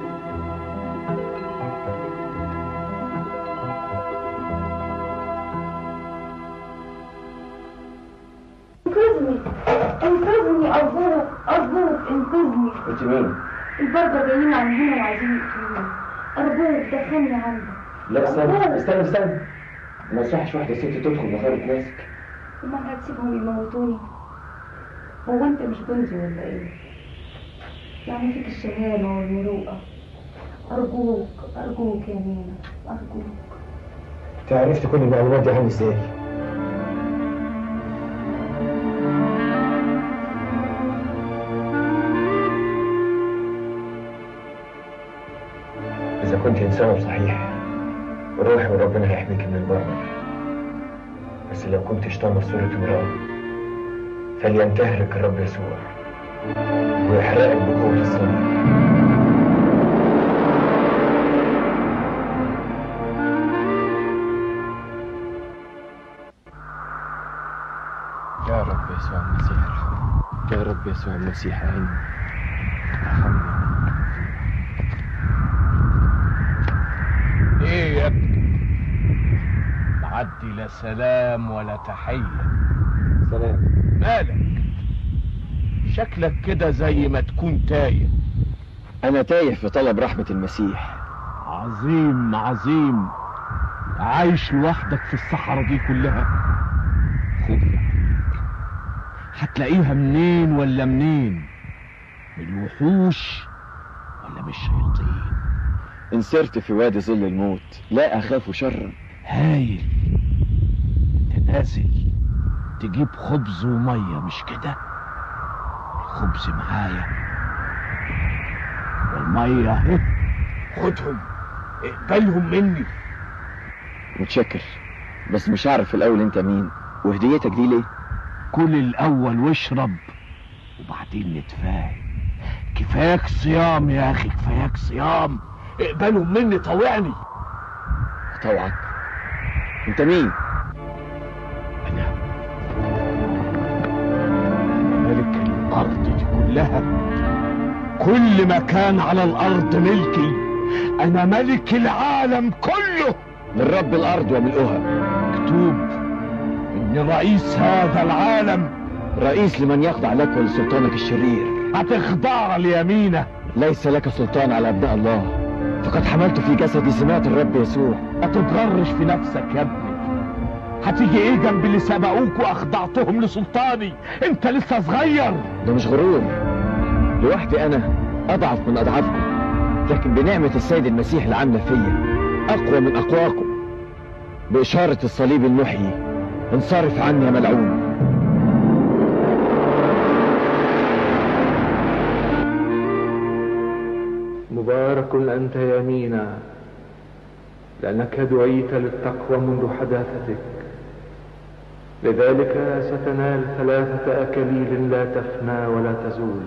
انقذني انقذني ارجوك ارجوك انقذني انت مين؟ البرده جايين عندنا وعايزين يقتلوني ارجوك دخلني عندك لا استنى استنى استنى ما يصحش واحدة ست تدخل مغارة ناسك امال هتسيبهم يموتوني هو انت مش جندي ولا ايه يعني فيك الشهامه والمروءه ارجوك ارجوك يا مينا ارجوك انت عرفت كل المعلومات دي عني ازاي؟ إذا كنت إنسانة صحيح روحي وربنا هيحميك من البرمج بس لو كنت شيطانة في صورة امرأة فلينتهرك الرب يسوع ويحرقك بقوة الصليب يا رب يسوع المسيح ارحمني يا رب يسوع المسيح اعيني ارحمني ايه يا ابني معدي لا سلام ولا تحية سلام مالك شكلك كده زي ما تكون تايه أنا تايه في طلب رحمة المسيح عظيم عظيم عايش لوحدك في الصحراء دي كلها خد هتلاقيها منين ولا منين من الوحوش ولا من الشياطين إن سرت في وادي ظل الموت لا أخاف شرا هايل انت نازل تجيب خبز ومية مش كده الخبز معايا والمية اهي خدهم اقبلهم مني متشكر بس مش عارف في الأول أنت مين وهديتك دي ليه؟ كل الأول واشرب وبعدين نتفاهم كفاياك صيام يا أخي كفاياك صيام اقبلهم مني طوعني طوعك أنت مين؟ ملك الأرض دي كلها كل مكان على الأرض ملكي أنا ملك العالم كله للرب الأرض وملؤها مكتوب إن رئيس هذا العالم رئيس لمن يخضع لك ولسلطانك الشرير هتخضع ليمينه ليس لك سلطان على أبناء الله فقد حملت في جسدي سمات الرب يسوع ما تتغرش في نفسك يا ابني هتيجي ايه جنب اللي سبقوك واخضعتهم لسلطاني انت لسه صغير ده مش غرور لوحدي أنا أضعف من أضعافكم لكن بنعمة السيد المسيح العاملة فيا أقوى من أقواكم بإشارة الصليب المحيي انصرف عني يا ملعون مبارك أنت يا مينا لأنك دعيت للتقوى منذ حداثتك لذلك ستنال ثلاثة أكاليل لا تفنى ولا تزول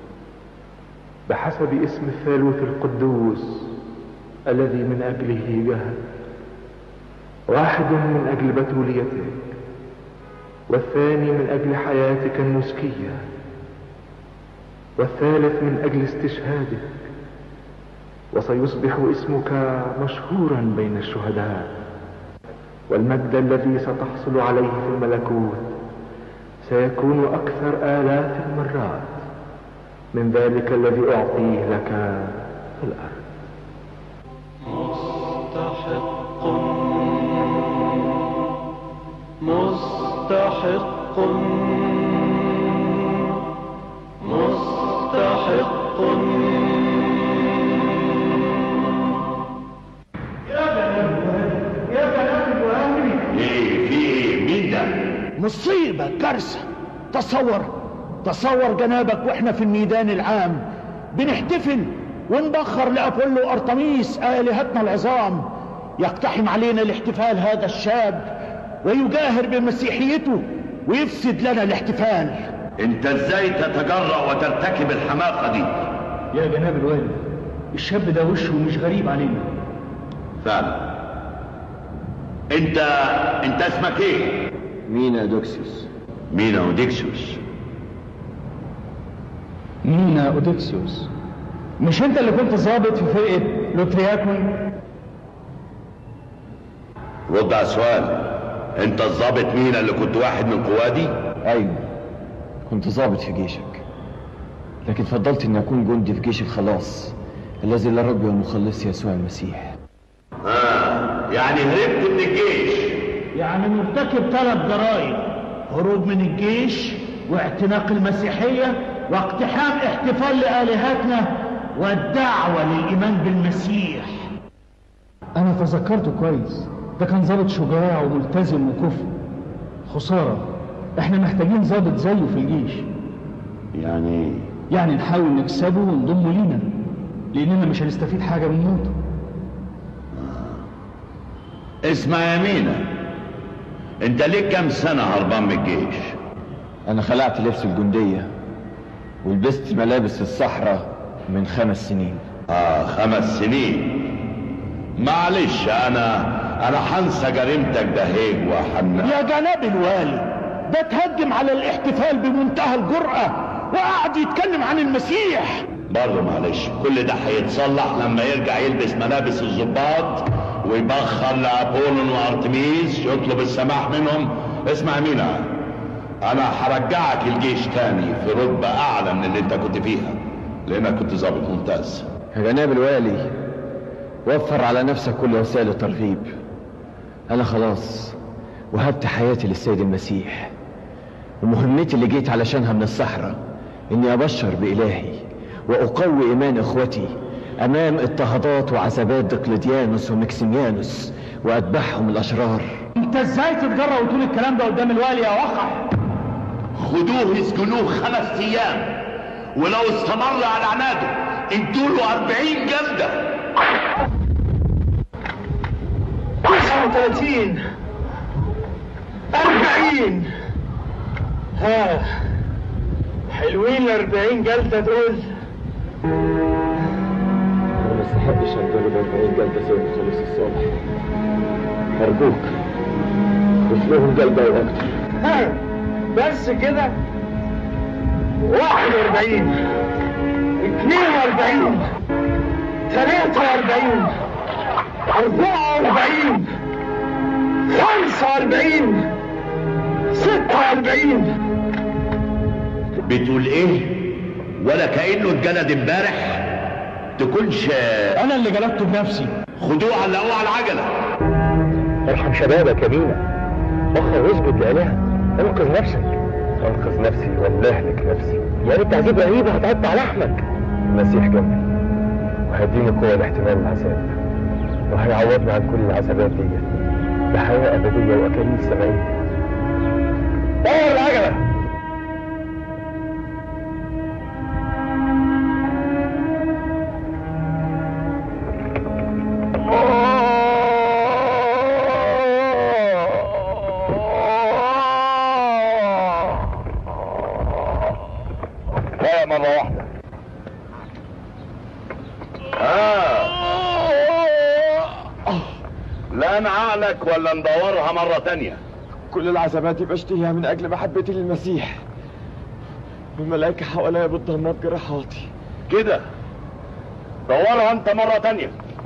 بحسب اسم الثالوث القدوس الذي من أجله جهد واحد من أجل بتوليتك والثاني من أجل حياتك النسكية والثالث من أجل استشهادك وسيصبح اسمك مشهورا بين الشهداء والمجد الذي ستحصل عليه في الملكوت سيكون أكثر آلاف المرات من ذلك الذي أعطيه لك في الأرض مستحق مستحق مستحق ايه في ايه مين ده مصيبة كارثة تصور تصور جنابك واحنا في الميدان العام بنحتفل ونبخر لأبولو أرطميس آلهتنا العظام يقتحم علينا الاحتفال هذا الشاب ويجاهر بمسيحيته ويفسد لنا الاحتفال انت ازاي تتجرأ وترتكب الحماقة دي يا جناب الوالد الشاب ده وشه مش غريب علينا فعلا انت انت اسمك ايه مينا دوكسيوس مينا اوديكسيوس مينا اوديكسيوس مش انت اللي كنت ظابط في فرقه لوترياكون رد على السؤال انت الضابط مينا اللي كنت واحد من قوادي ايوه كنت ضابط في جيشك لكن فضلت اني اكون جندي في جيش الخلاص الذي لا ربي ومخلص يسوع المسيح آه يعني هربت من الجيش يعني مرتكب ثلاث جرائم هروب من الجيش واعتناق المسيحية واقتحام احتفال لآلهتنا والدعوة للإيمان بالمسيح انا تذكرته كويس ده كان ضابط شجاع وملتزم وكفء خساره احنا محتاجين ضابط زيه في الجيش يعني يعني نحاول نكسبه ونضمه لينا لاننا مش هنستفيد حاجه من موته اسمع يا مينا انت ليك كام سنة هربان من الجيش انا خلعت لبس الجندية ولبست ملابس الصحراء من خمس سنين اه خمس سنين معلش انا انا هنسى جريمتك ده هيج وحنا يا جناب الوالي ده تهجم على الاحتفال بمنتهى الجرأة وقعد يتكلم عن المسيح برضه معلش كل ده هيتصلح لما يرجع يلبس ملابس الضباط ويبخر لابولون وارتميس يطلب السماح منهم اسمع مينا انا هرجعك الجيش تاني في رتبة اعلى من اللي انت كنت فيها لانك كنت ضابط ممتاز يا جناب الوالي وفر على نفسك كل وسائل الترغيب انا خلاص وهبت حياتي للسيد المسيح ومهمتي اللي جيت علشانها من الصحراء اني ابشر بالهي واقوي ايمان اخوتي امام اضطهادات وعذابات دقلديانوس ومكسيميانوس واتباعهم الاشرار انت ازاي تتجرأ وتقول الكلام ده قدام الوالي يا وقح خدوه اسجنوه خمس ايام ولو استمر على عناده ادوا له 40 جلده 39 40 ها حلوين ال 40 جلده دول انا ما استحقش اتضرب 40 جلده زي الخليص الصالح ارجوك ضيف لهم جلده واكتر ها بس كده 41 42 43 44 45 46 بتقول ايه ولا كانه اتجلد امبارح تكونش انا اللي جلدته بنفسي خدوه علقوه على العجله ارحم شبابك يا مينا بخر واسجد لآلهة انقذ نفسك انقذ نفسي ولا اهلك نفسي يعني التعذيب رهيبة هتقطع لحمك المسيح جنبي وهيديني قوة لاحتمال العذاب وهيعوضني عن كل العذابات دي بحياة أبدية وأكاليل سمائية دور العجلة لا مرة واحدة آه. لا نعقلك ولا ندورها مرة تانية كل العذابات دي بشتهيها من أجل محبتي للمسيح والملائكة حواليا بتدمر جراحاتي كده صورها انت مرة تانية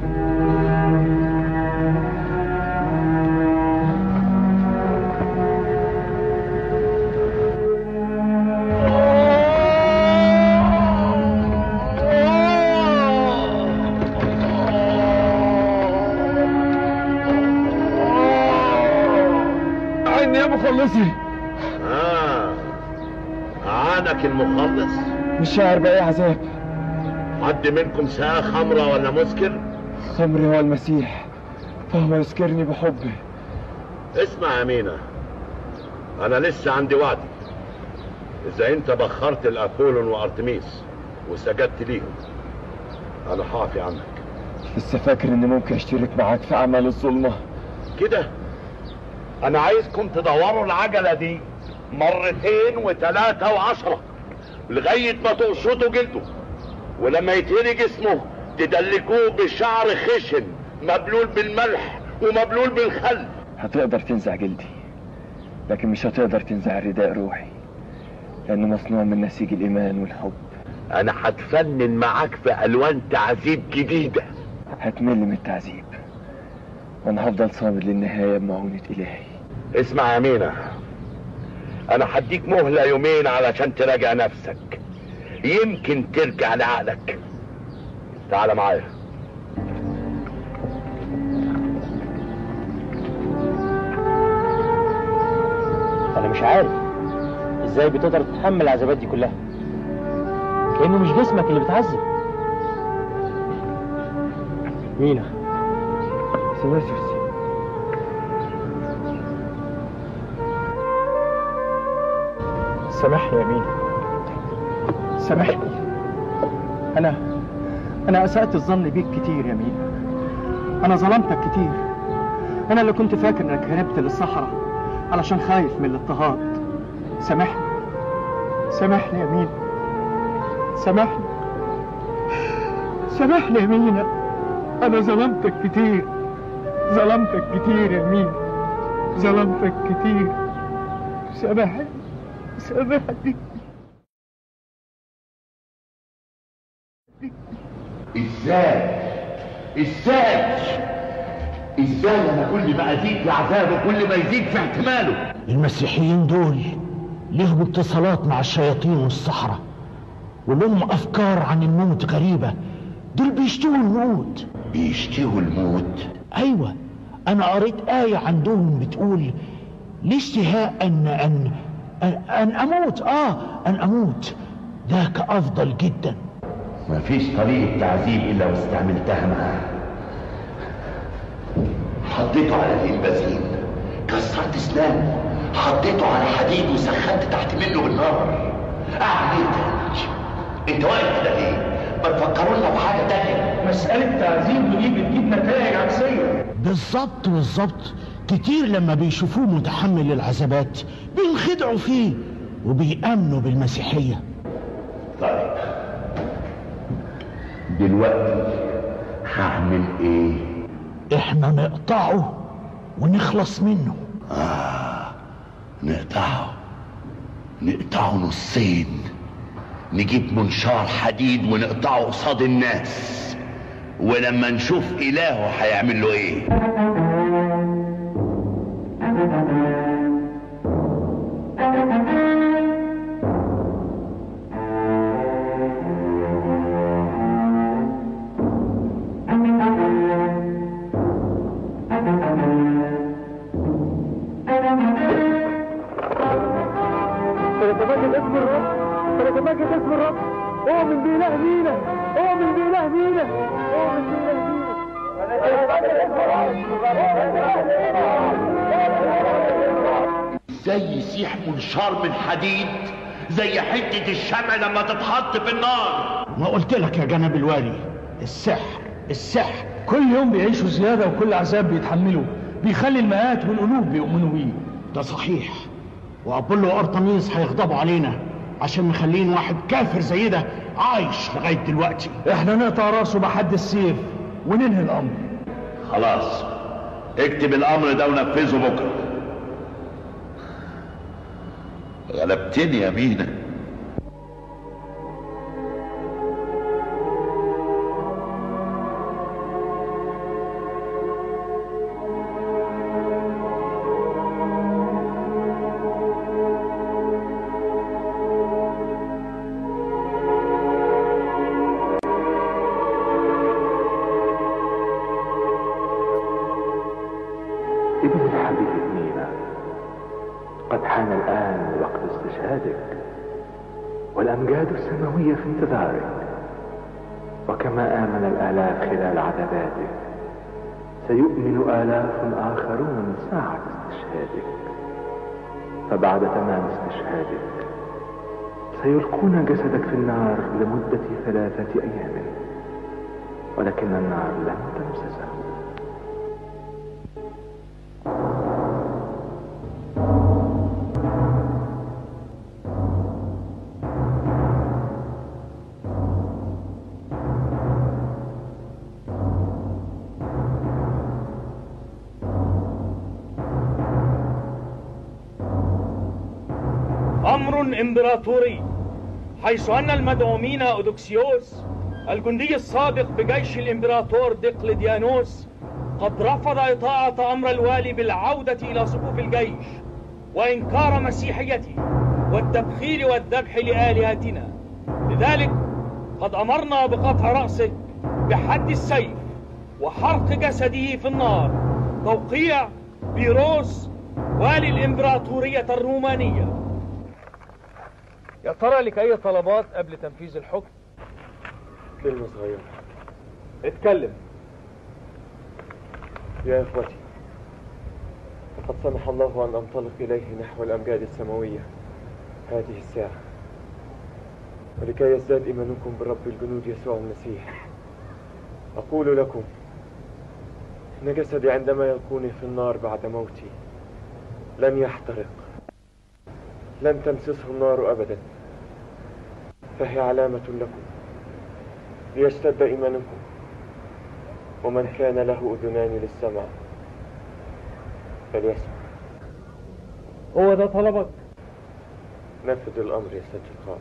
عيني يا مخلصي آه عانك المخلص مش شاعر بأي عذاب حد منكم ساق خمرة ولا مسكر خمري هو المسيح فهو يسكرني بحبه اسمع يا مينا انا لسه عندي وعدي اذا انت بخرت الابولون وارتميس وسجدت ليهم انا هعفي عنك لسه فاكر اني ممكن اشترك معاك في اعمال الظلمه كده انا عايزكم تدوروا العجلة دي مرتين وثلاثة وعشرة لغاية ما تقشطوا جلده ولما يتهري جسمه تدلكوه بشعر خشن مبلول بالملح ومبلول بالخل هتقدر تنزع جلدي لكن مش هتقدر تنزع رداء روحي لانه مصنوع من نسيج الايمان والحب انا هتفنن معاك في الوان تعذيب جديدة هتمل من التعذيب وانا هفضل صامد للنهايه بمعونه الهي اسمع يا مينا انا هديك مهلة يومين علشان تراجع نفسك يمكن ترجع لعقلك تعال معايا انا مش عارف ازاي بتقدر تتحمل العذابات دي كلها كانه مش جسمك اللي بتعذب مينا سيباسيوس سامحني يا مينا سامحني انا انا اسأت الظن بيك كتير يا مينا انا ظلمتك كتير انا اللي كنت فاكر انك هربت للصحراء علشان خايف من الاضطهاد سامحني سامحني يا مينا سامحني سامحني يا مينا انا ظلمتك كتير ظلمتك كتير يا مينا ظلمتك كتير سامحني سامحني ازاي ازاي ازاي انا كل ما ازيد في عذابه كل ما يزيد في احتماله المسيحيين دول لهم اتصالات مع الشياطين والسحرة ولهم أفكار عن الموت غريبة دول بيشتهوا الموت بيشتهوا الموت أيوة أنا قريت آية عندهم بتقول الاشتهاء أن أن أن, أن أموت آه أن أموت ذاك أفضل جدا مفيش طريقة تعذيب إلا واستعملتها معاه حطيته على الإنبازين كسرت اسنانه حطيته على حديد وسخنت تحت منه بالنار أعمل إيه تاني؟ أنت واقف كده ليه؟ ما تفكروا لنا بحاجة تانية مسألة تعذيب ودي بتجيب نتائج عكسية بالظبط بالظبط كتير لما بيشوفوه متحمل العذابات بينخدعوا فيه وبيأمنوا بالمسيحية طيب دلوقتي هعمل ايه احنا نقطعه ونخلص منه آه نقطعه نقطعه نصين نجيب منشار حديد ونقطعه قصاد الناس ولما نشوف إلهه هيعمل له ايه فنتمجد اسم الرب فنتمجد اسم الرب اؤمن بإله مينا اؤمن بإله مينا اؤمن بإله مينا فنتمجد اسم ازاي يسيح منشار من حديد زي حتة الشمع لما تتحط في النار ما قلت لك يا جناب الوالي السحر السحر كل يوم بيعيشوا زيادة وكل عذاب بيتحملوا بيخلي المئات والقلوب بيؤمنوا بيه ده صحيح وابولو وارتميس هيغضبوا علينا عشان مخلين واحد كافر زي ده عايش لغايه دلوقتي احنا نقطع راسه بحد السيف وننهي الامر خلاص اكتب الامر ده ونفذه بكره غلبتني يا مينا ابن الحبيب مينا قد حان الآن وقت استشهادك والأمجاد السماوية في انتظارك وكما آمن الآلاف خلال عذاباتك سيؤمن آلاف آخرون ساعة استشهادك فبعد تمام استشهادك سيلقون جسدك في النار لمدة ثلاثة أيام ولكن النار لن تمسسه أمر إمبراطوري حيث أن المدعومين أودوكسيوس الجندي السابق بجيش الإمبراطور دقلديانوس قد رفض إطاعة أمر الوالي بالعودة إلى صفوف الجيش وإنكار مسيحيته والتبخير والذبح لآلهتنا لذلك قد أمرنا بقطع رأسه بحد السيف وحرق جسده في النار توقيع بيروس والي الإمبراطورية الرومانية يا ترى لك أي طلبات قبل تنفيذ الحكم؟ كلمة صغيرة اتكلم يا إخوتي لقد سمح الله أن أنطلق إليه نحو الأمجاد السماوية هذه الساعة ولكي يزداد إيمانكم برب الجنود يسوع المسيح أقول لكم إن جسدي عندما يلقوني في النار بعد موتي لن يحترق لن تمسسه النار أبدا فهي علامة لكم ليشتد إيمانكم ومن كان له أذنان للسمع فليسمع هو ده طلبك؟ نفذ الأمر يا سيد القائد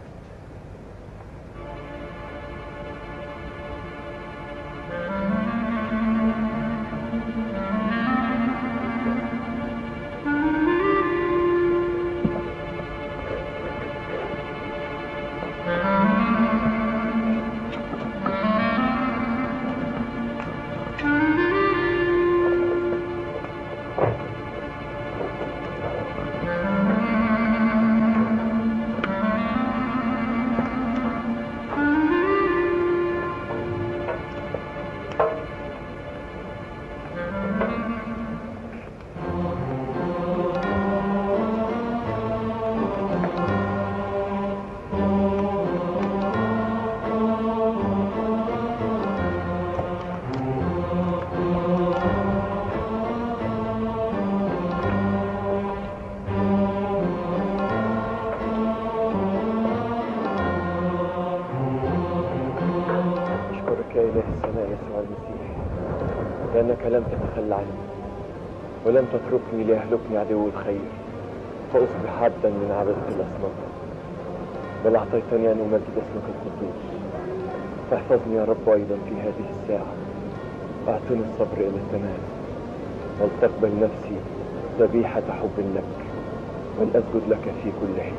أشكرك يا إله السماء يسوع المسيح لأنك لم تتخلى عني ولم تتركني ليهلكني عدو الخير فأصبح عبدا من عبدة الأصنام بل أعطيتني أن أمجد اسمك القدوس فاحفظني يا رب أيضا في هذه الساعة أعطني الصبر إلى التمام ولتقبل نفسي ذبيحة حب لك ولأسجد لك في كل حين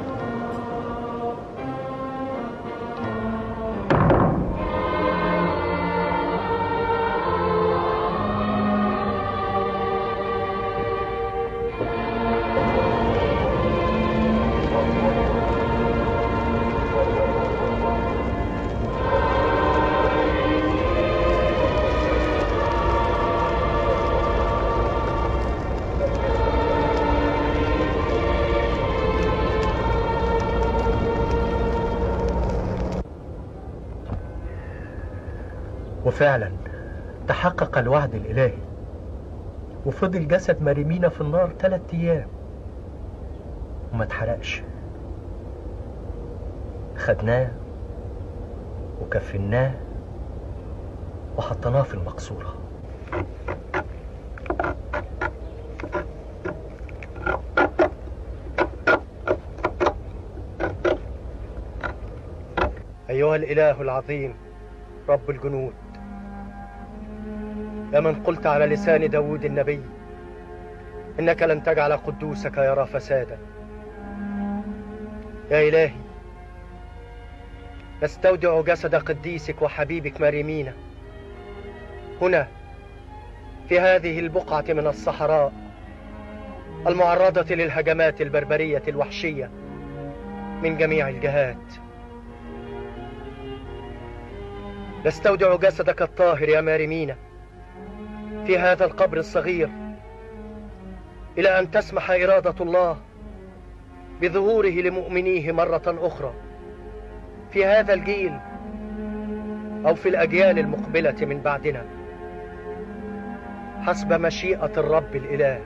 وفعلا تحقق الوعد الإلهي وفضل جسد مريمينا في النار ثلاثة أيام وما اتحرقش خدناه وكفناه وحطيناه في المقصورة أيها الإله العظيم رب الجنود يا من قلت على لسان داود النبي إنك لن تجعل قدوسك يرى فسادا يا إلهي نستودع جسد قديسك وحبيبك مريمينا هنا في هذه البقعة من الصحراء المعرضة للهجمات البربرية الوحشية من جميع الجهات نستودع جسدك الطاهر يا مارمينا في هذا القبر الصغير إلى أن تسمح إرادة الله بظهوره لمؤمنيه مرة أخرى في هذا الجيل أو في الأجيال المقبلة من بعدنا حسب مشيئة الرب الإله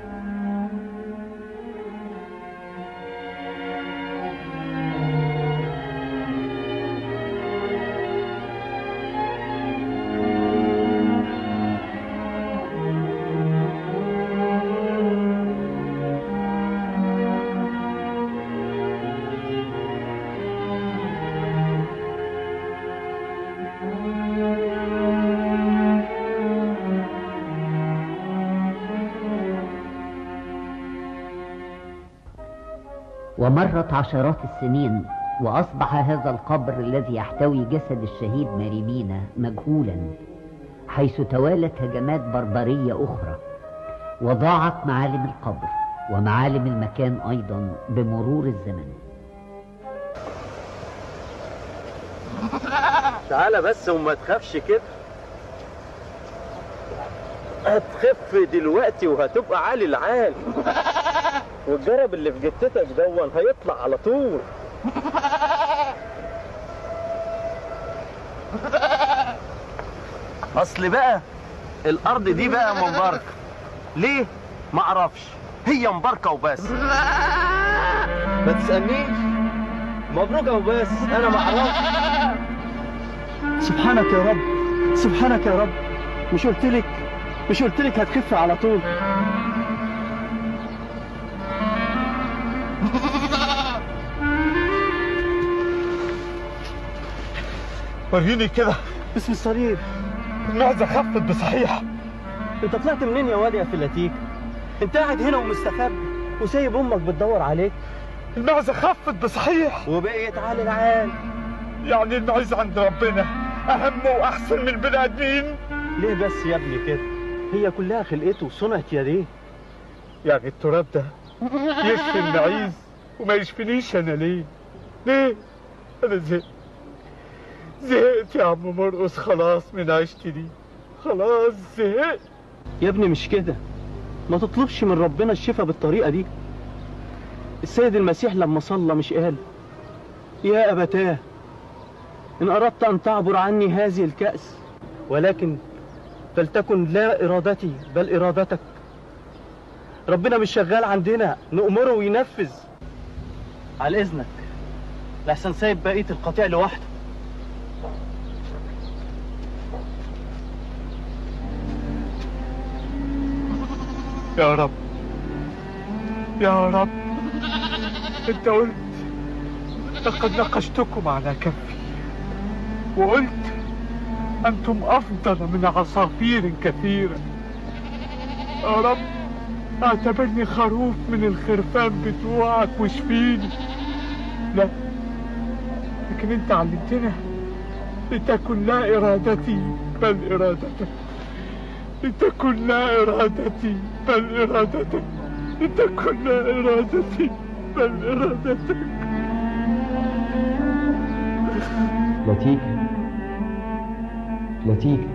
ومرت عشرات السنين وأصبح هذا القبر الذي يحتوي جسد الشهيد ماريمينا مجهولا حيث توالت هجمات بربرية أخرى وضاعت معالم القبر ومعالم المكان أيضا بمرور الزمن تعالى بس وما تخافش كده هتخف دلوقتي وهتبقى عالي العال والجرب اللي في جتتك دون هيطلع على طول اصل بقى الارض دي بقى مباركه ليه ما اعرفش هي مباركه وبس ما تسالنيش مبروكه وبس انا ما اعرفش سبحانك يا رب سبحانك يا رب مش قلت لك مش قلت لك هتخف على طول وريني كده باسم الصليب المعزة خفت بصحيح انت طلعت منين يا واد يا فلاتيك انت قاعد هنا ومستخبي وسايب امك بتدور عليك المعزة خفت بصحيح وبقيت عالي العال يعني المعزة عند ربنا أهم وأحسن من البني آدمين ليه بس يا ابني كده هي كلها خلقته وصنعت يديه يعني التراب ده يشفي المعيز وما يشفينيش أنا ليه؟ ليه؟ أنا زهقت زهقت يا عم مرقص خلاص من عيشتي دي خلاص زهقت يا ابني مش كده ما تطلبش من ربنا الشفاء بالطريقة دي السيد المسيح لما صلى مش قال يا أبتاه إن أردت أن تعبر عني هذه الكأس ولكن فلتكن لا إرادتي بل إرادتك ربنا مش شغال عندنا نأمره وينفذ على إذنك لحسن سايب بقية القطيع لوحده يا رب يا رب انت قلت لقد نقشتكم على كفي وقلت انتم افضل من عصافير كثيرة يا رب اعتبرني خروف من الخرفان بتوعك واشفيني لا لكن انت علمتنا لتكن لا ارادتي بل ارادتك لتكن لا ارادتي بل ارادتك لتكن لا ارادتي بل ارادتك لتيجة لتيجة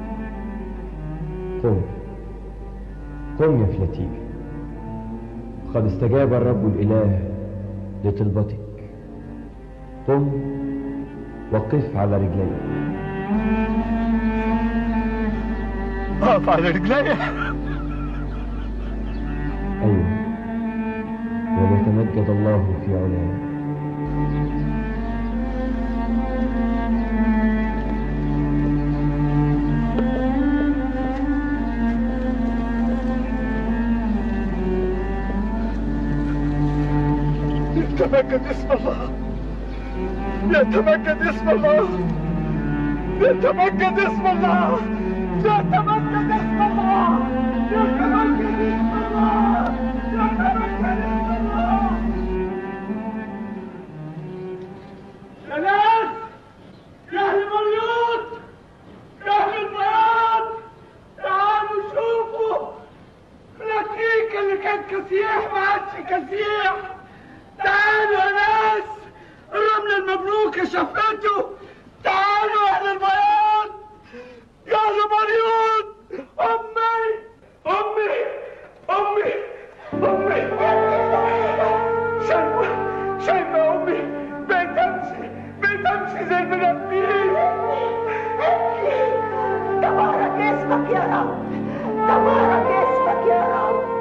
قم قم يا فلتيجة قد استجاب الرب الإله لطلبتك قم وقف على رجليك اقف على رجلي أيوة وليتمجد الله في علاه يتمجد اسم الله يتمجد اسم الله يتمجد اسم الله يتمجد اسم الله يتمجد اسم الله يتمجد اسم الله يا ناس يا اهل مريوط يا اهل البياض تعالوا شوفوا كسيح ما عادش كسيح تعالوا يا ناس الرملة المبروكة شفته تعالوا يا أهل البياض يا أهل مريوط أمي أمي أمي أمي شايفة شايفة يا أمي بقيت أمشي بقيت أمشي زي المنبهين تبارك اسمك يا رب تبارك اسمك يا رب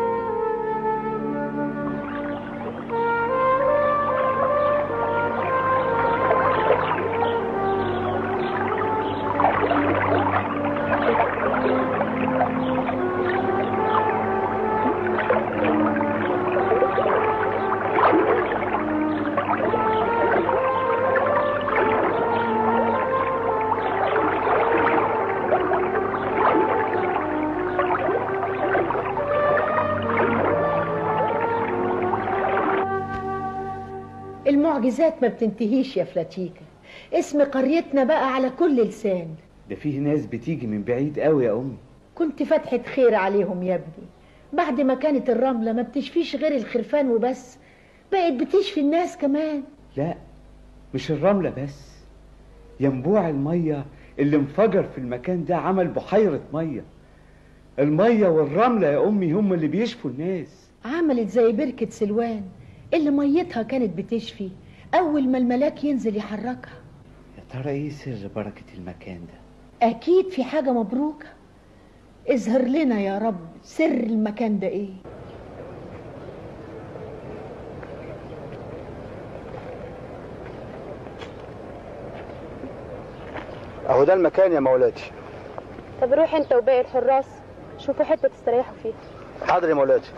المعجزات ما بتنتهيش يا فلاتيكا اسم قريتنا بقى على كل لسان ده فيه ناس بتيجي من بعيد قوي يا امي كنت فتحة خير عليهم يا ابني بعد ما كانت الرملة ما بتشفيش غير الخرفان وبس بقت بتشفي الناس كمان لا مش الرملة بس ينبوع المية اللي انفجر في المكان ده عمل بحيرة مية المية والرملة يا أمي هم اللي بيشفوا الناس عملت زي بركة سلوان اللي ميتها كانت بتشفي أول ما الملاك ينزل يحركها يا ترى ايه سر بركة المكان ده أكيد في حاجة مبروكة اظهر لنا يا رب سر المكان ده ايه اهو ده المكان يا مولاتي طب روح انت وباقي الحراس شوفوا حته تستريحوا فيها حاضر يا مولاتي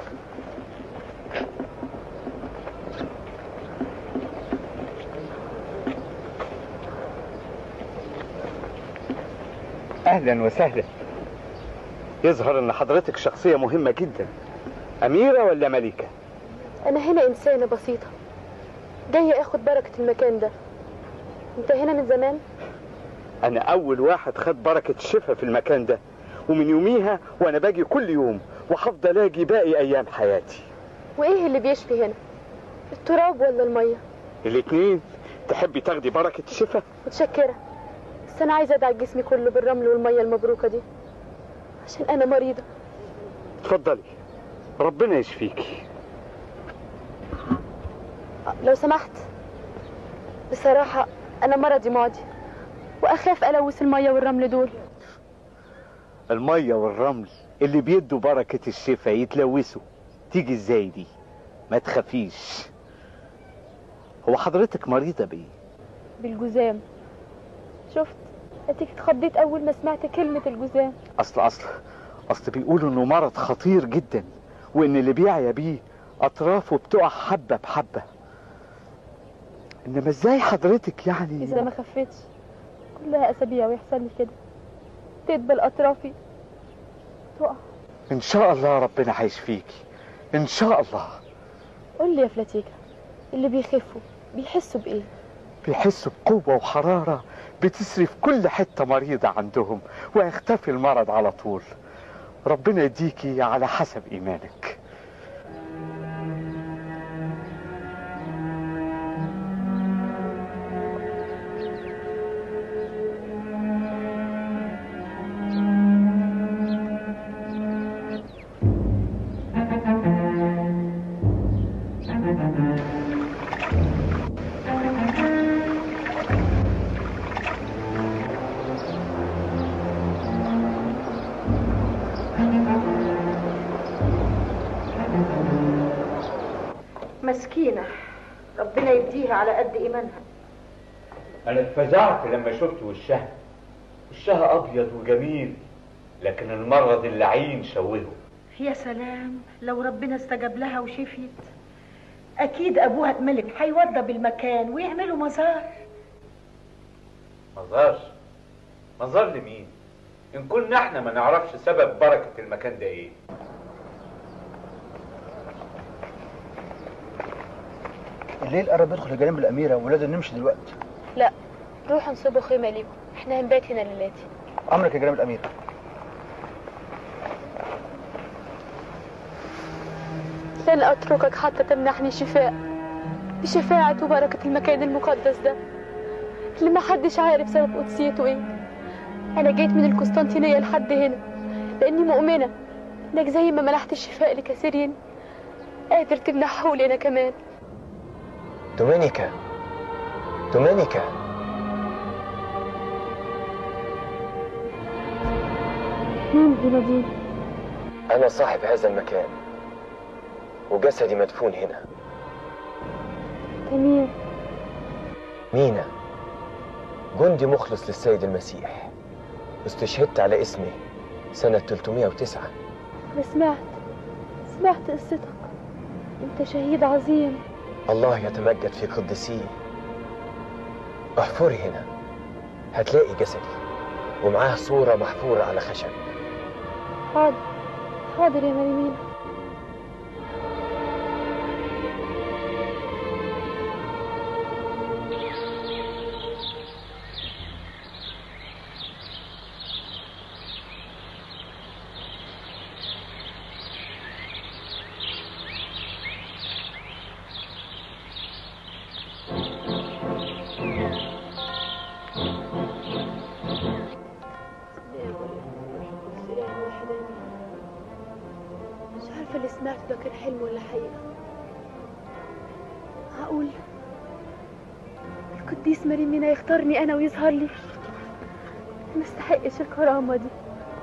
أهلا وسهلا يظهر إن حضرتك شخصية مهمة جدا أميرة ولا ملكة؟ انا هنا انسانه بسيطه جايه اخد بركه المكان ده انت هنا من زمان أنا أول واحد خد بركة الشفا في المكان ده ومن يوميها وأنا باجي كل يوم وهفضل أجي باقي أيام حياتي وايه اللي بيشفي هنا التراب ولا الميه الاتنين تحبي تاخدي بركة الشفا؟ متشكره بس انا عايزه ادعك جسمي كله بالرمل والميه المبروكه دي عشان انا مريضه اتفضلي ربنا يشفيكي لو سمحت بصراحه انا مرضي معدي واخاف الوث الميه والرمل دول المية والرمل اللي بيدوا بركة الشفا يتلوثوا تيجي ازاي دي ما تخافيش هو حضرتك مريضة بإيه بالجزام شفت اديك اتخضيت اول ما سمعت كلمه الجزام اصل اصل اصل بيقولوا انه مرض خطير جدا وان اللي بيعيا بيه اطرافه بتقع حبة بحبة انما ازاي حضرتك يعني اذا ما خفتش كلها اسابيع ويحصل لي كده تدبل اطرافي تقع ان شاء الله ربنا هيشفيكي ان شاء الله قول لي يا فلاتيكا اللي بيخفوا بيحسوا بايه بيحسوا بقوة وحرارة بتسري في كل حتة مريضة عندهم ويختفي المرض على طول ربنا يديكي على حسب إيمانك مسكينة ربنا يديها على قد إيمانها أنا اتفزعت لما شفت وشها وشها أبيض وجميل لكن المرض اللعين شوهه يا سلام لو ربنا استجاب لها وشفيت أكيد أبوها اتملك هيوضب المكان ويعملوا مزار مزار مزار لمين إن كنا احنا ما نعرفش سبب بركة المكان ده إيه الليل قرب يدخل جنب الأميرة ولازم نمشي دلوقتي لا روحوا انصبوا خيمه ليكم احنا هنبات هنا ليلاتي أمرك يا جناب الأميرة لن أتركك حتى تمنحني شفاء بشفاعة وبركة المكان المقدس ده اللي محدش عارف سبب قدسيته ايه أنا جيت من القسطنطينية لحد هنا لأني مؤمنة إنك زي ما منحت الشفاء لكثيرين قادر تمنحه لنا كمان دومينيكا دومينيكا مين بيناديني أنا صاحب هذا المكان وجسدي مدفون هنا مين مينا جندي مخلص للسيد المسيح استشهدت على اسمي سنة 309 أنا سمعت سمعت قصتك أنت شهيد عظيم الله يتمجد في قدسيه احفري هنا هتلاقي جسدي ومعاه صورة محفورة على خشب حاضر حاضر يا مريمين مش عارفة اللي سمعته ده كان حلم ولا حقيقة هقول القديس مريمينا يختارني أنا ويظهر لي ما استحقش الكرامة دي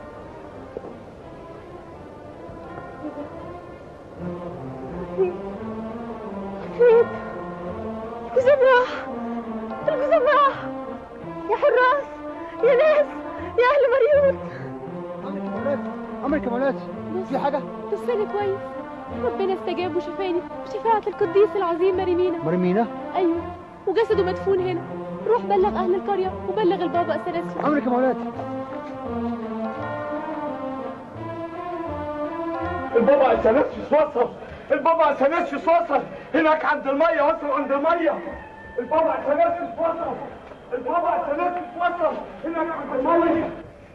إيه ده؟ فين فين الجزام راح الجزام راح يا حراس يا ناس يا أهل مريوط عمرك يا مولاتي في حاجة؟ بصلي كويس ربنا استجاب وشفاني بشفاعة القديس العظيم مريمينا مريمينا أيوه وجسده مدفون هنا روح بلغ أهل القرية وبلغ البابا أثناسيوس عمرك يا مولاتي البابا اثناسيوس وصل البابا اثناسيوس وصل هناك عند الميه وصل عند الميه البابا اثناسيوس وصل البابا اثناسيوس وصل هناك عند الميه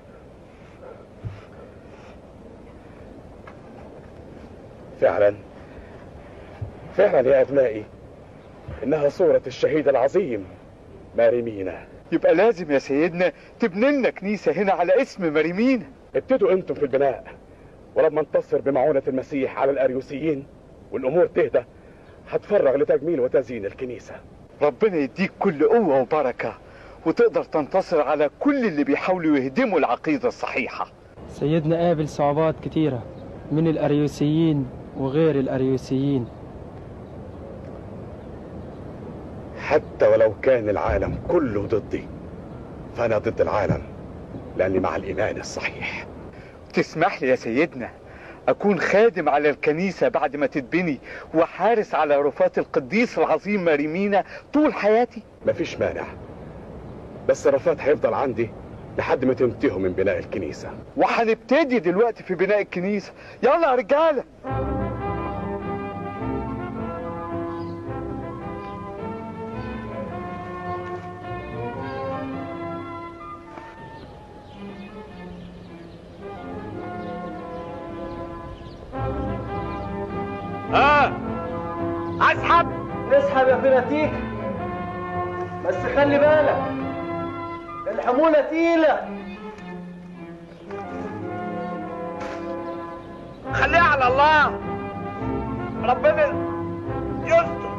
فعلا فعلا يا أبنائي إنها صورة الشهيد العظيم ماريمينا يبقى لازم يا سيدنا تبني لنا كنيسة هنا على اسم مريمينا ابتدوا انتم في البناء ولما انتصر بمعونة المسيح على الأريوسيين والأمور تهدى هتفرغ لتجميل وتزيين الكنيسة ربنا يديك كل قوة وبركة وتقدر تنتصر على كل اللي بيحاولوا يهدموا العقيدة الصحيحة سيدنا قابل صعوبات كتيرة من الأريوسيين وغير الأريوسيين حتى ولو كان العالم كله ضدي فأنا ضد العالم لأني مع الإيمان الصحيح تسمح لي يا سيدنا أكون خادم على الكنيسة بعد ما تتبني وحارس على رفات القديس العظيم مريمينا طول حياتي مفيش مانع بس رفات هيفضل عندي لحد ما تنتهوا من بناء الكنيسة وهنبتدي دلوقتي في بناء الكنيسة يلا يا رجالة ها اسحب اسحب يا فناتيك بس خلي بالك الحمولة تقيلة خليها على الله ربنا يستر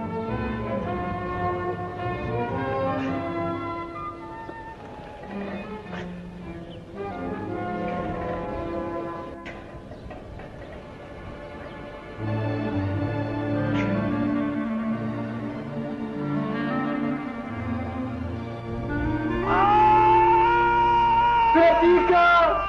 فاتيكا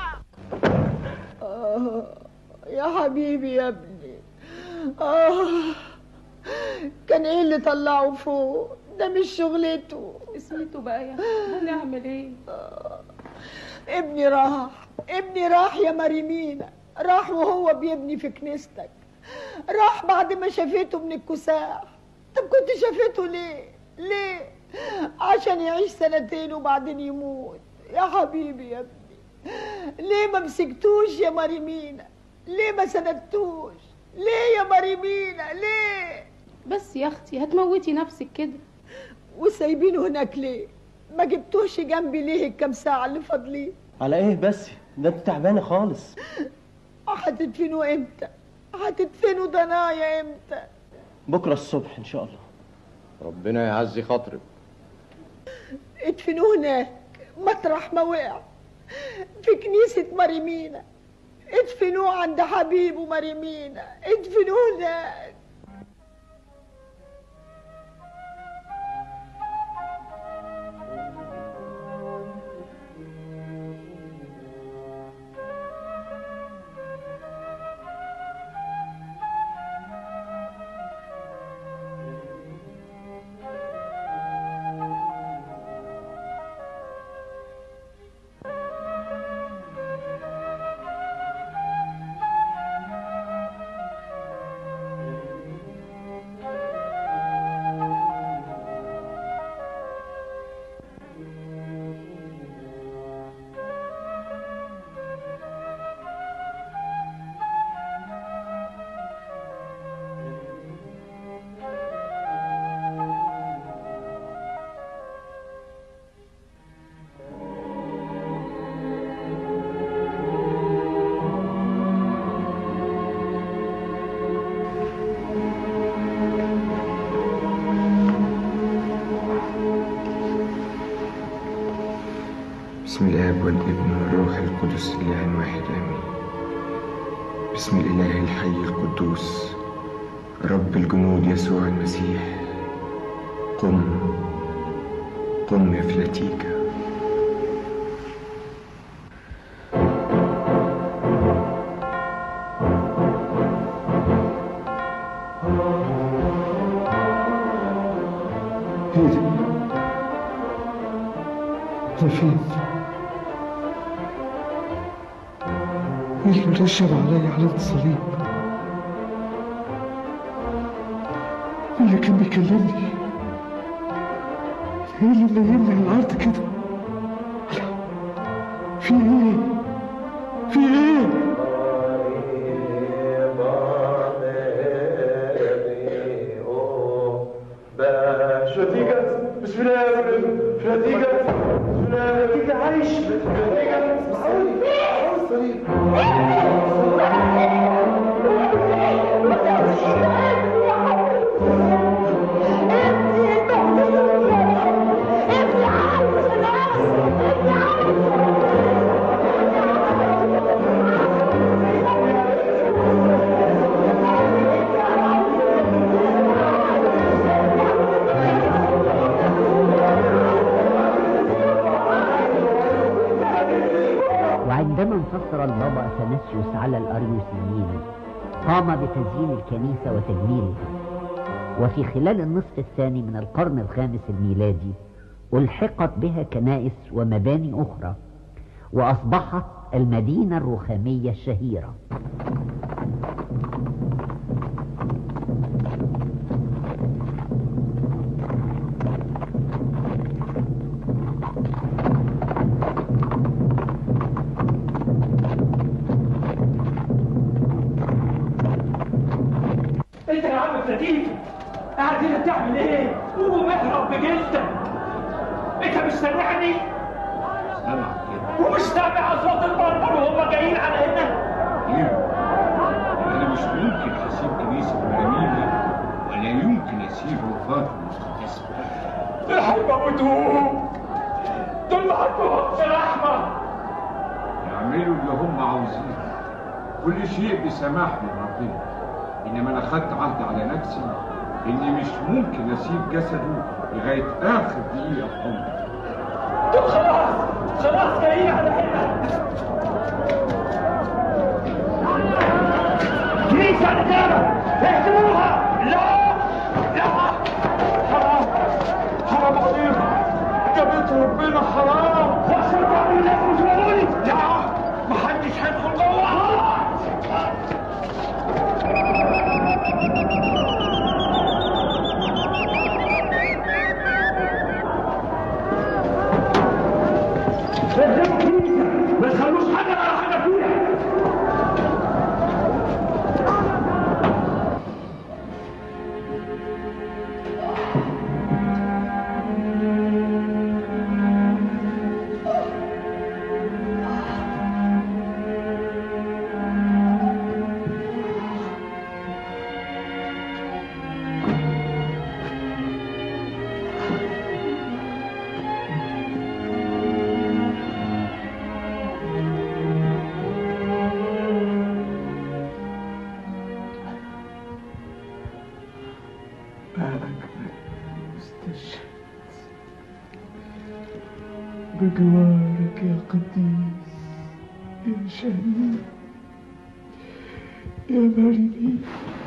آه يا حبيبي يا ابني آه كان ايه اللي طلعه فوق ده مش شغلته اسمته بقى يا هنعمل ايه ابني راح ابني راح يا مريمينا راح وهو بيبني في كنيستك راح بعد ما شافته من الكساح طب كنت شافته ليه ليه عشان يعيش سنتين وبعدين يموت يا حبيبي يا ابني ليه ما مسكتوش يا مريمينا ليه ما سندتوش ليه يا مريمينا ليه بس يا اختي هتموتي نفسك كده وسايبينه هناك ليه ما جبتوش جنبي ليه الكام ساعة اللي فاضلين على ايه بس ده انت تعبانه خالص هتدفنوا امتى هتدفنوا ضنايا امتى بكره الصبح ان شاء الله ربنا يعزي خاطرك ادفنوه هناك مطرح ما وقع في كنيسة مريمينا ادفنوه عند حبيبه مريمينا ادفنوه هناك بسم الآب والابن والروح القدس إله واحد آمين بسم الإله الحي القدوس رب الجنود يسوع المسيح قم قم افلتيك ايه ده؟ انا فين؟ مين اللي رشب عليا علامة الصليب؟ مين اللي كان بيكلمني؟ ايه اللي منيمني على الأرض كده؟ لا. في ايه؟ في ايه؟ شرتيجة بسم الله يا ابن شرتيجة بسم الله شرتيجة عايش شرتيجة معقول معقول وعندما انتصر البابا اثناسيوس على الاريوسيين قام بتزيين الكنيسة وتجميلها وفي خلال النصف الثاني من القرن الخامس الميلادي ألحقت بها كنائس ومباني أخرى وأصبحت المدينة الرخامية الشهيرة انت يا عم فتيت قاعد هنا بتعمل ايه؟ قوم اهرب بجلدك انت مش سامعني؟ سامع كده ومش سامع اصوات البربر وهم جايين على هنا؟ ايوه انا مش ممكن اسيب كنيسه مرامينا ولا يمكن اسيب وفاه المقدسه هيموتوهم دول ما عندهمش رحمه يعملوا اللي هم عاوزينه كل شيء بسماح من ربنا انما انا خدت عهد على نفسي اني مش ممكن اسيب جسده لغايه اخر دقيقه في عمري دول خلاص خلاص جايين على هنا كنيسة رجالة اهدموها لا لا حرام حرام عليهم ده بيت ربنا حرام واشرب عليه لازم تقولوا لا محدش هيدخل جوه اهدموا الكنيسة ما تخلوش حاجة على حاجة فيها بجوارك يا قديس يا شهيد يا مريم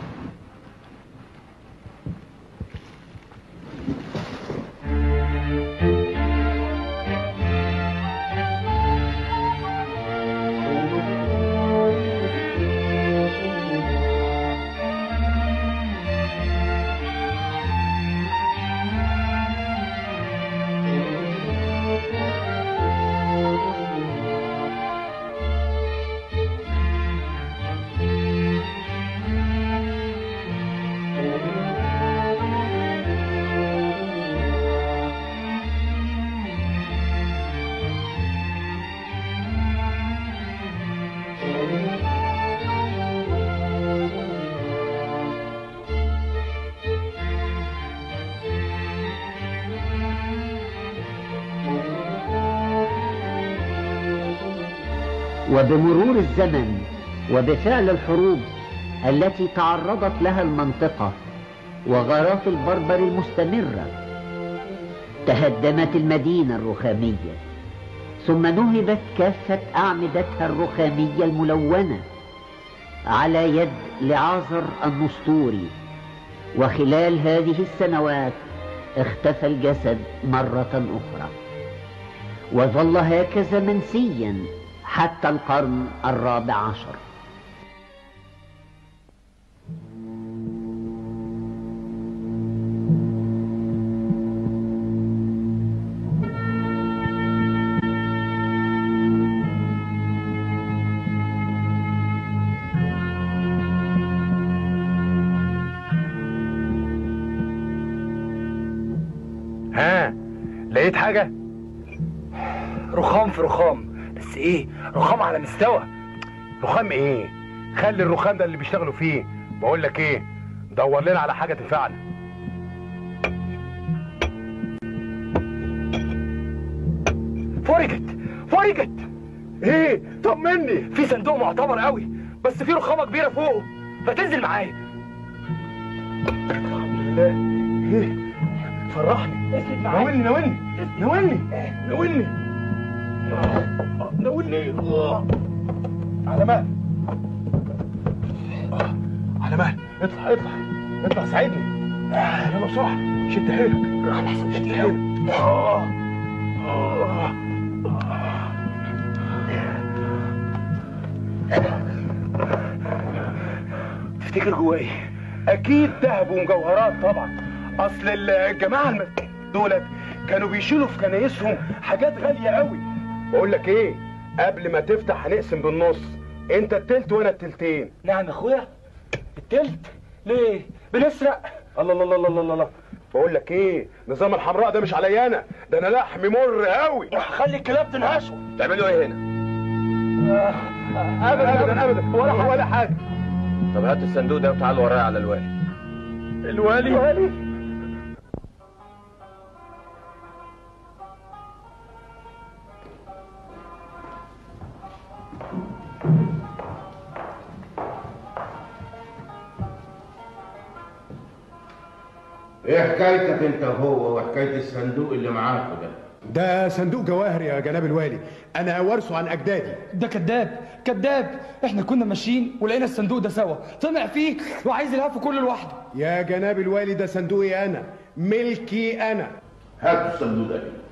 وبمرور الزمن وبفعل الحروب التي تعرضت لها المنطقة وغارات البربر المستمرة تهدمت المدينة الرخامية ثم نهبت كافة أعمدتها الرخامية الملونة على يد لعازر النسطوري وخلال هذه السنوات اختفى الجسد مرة أخرى وظل هكذا منسيا حتى القرن الرابع عشر ها لقيت حاجة؟ رخام في رخام بس ايه رخام على مستوى رخام ايه خلي الرخام ده اللي بيشتغلوا فيه بقول لك ايه دور لنا على حاجة تنفعنا فرجت فرجت ايه طمني في صندوق معتبر قوي بس في رخامة كبيرة فوقه فتنزل معايا الحمد لله ايه فرحني ناولني ناولني ناولني ناولني ناولني على مهل على مهل اطلع اطلع اطلع ساعدني يلا بسرعة شد حيلك شد حيلك آه. آه. تفتكر جواه ايه؟ اكيد ذهب ومجوهرات طبعا اصل الجماعه الم... دولت كانوا بيشيلوا في كنايسهم حاجات غاليه قوي بقول لك ايه قبل ما تفتح هنقسم بالنص انت التلت وانا التلتين نعم يا اخويا التلت ليه بنسرق الله الله الله الله الله الله بقول لك ايه نظام الحمراء ده مش عليا انا ده انا لحمي مر قوي خلي الكلاب تنهشه تعملوا ايه هنا ابدا ابدا ابدا ولا حاجه ولا حاجه طب هات الصندوق ده وتعال ورايا على الوالي الوالي الوالي ايه حكايتك انت وهو وحكايه الصندوق اللي معاكوا ده ده صندوق جواهر يا جناب الوالي انا وارثه عن اجدادي ده كذاب كذاب احنا كنا ماشيين ولقينا الصندوق ده سوا طمع فيه وعايز يلهفه كله لوحده يا جناب الوالي ده صندوقي انا ملكي انا هاتوا الصندوق ده كده.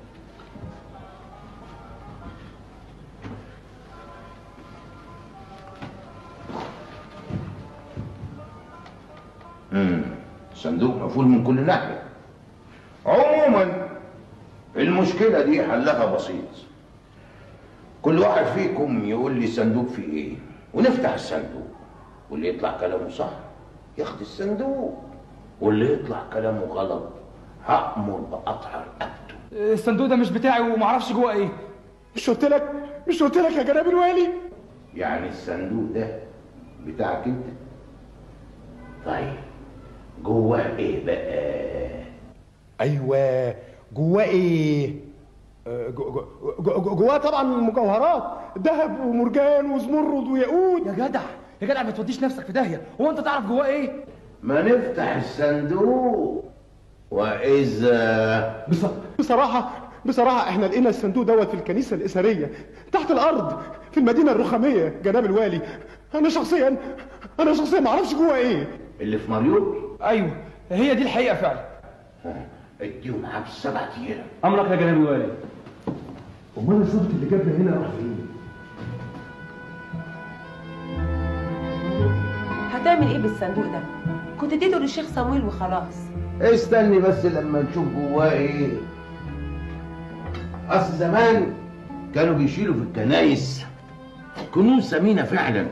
امم صندوق مقفول من كل ناحيه عموما المشكله دي حلها بسيط كل واحد فيكم يقول لي الصندوق فيه ايه ونفتح الصندوق واللي يطلع كلامه صح ياخد الصندوق واللي يطلع كلامه غلط هأمر بقطع رقبته الصندوق ده مش بتاعي ومعرفش جوه ايه مش قلت لك مش قلت لك يا جناب الوالي يعني الصندوق ده بتاعك انت طيب جواه ايه بقى ايوه جواه ايه آه، جو- جو- جو- جو- جواه طبعا مجوهرات ذهب ومرجان وزمرد وياقوت يا جدع يا جدع ما توديش نفسك في داهيه هو انت تعرف جواه ايه ما نفتح الصندوق واذا بصراحه بصراحة احنا لقينا الصندوق دوت في الكنيسة الإثرية تحت الأرض في المدينة الرخامية جناب الوالي أنا شخصيا أنا شخصيا ما أعرفش جوه إيه اللي في مريوط ايوه هي دي الحقيقه فعلا اديهم حبس سبع ايام امرك يا جناب الوالي أمال الظابط اللي جابنا هنا راح فين؟ هتعمل ايه بالصندوق ده كنت اديته للشيخ صمويل وخلاص استني بس لما نشوف جواه ايه اصل زمان كانوا بيشيلوا في الكنايس كنوز ثمينه فعلا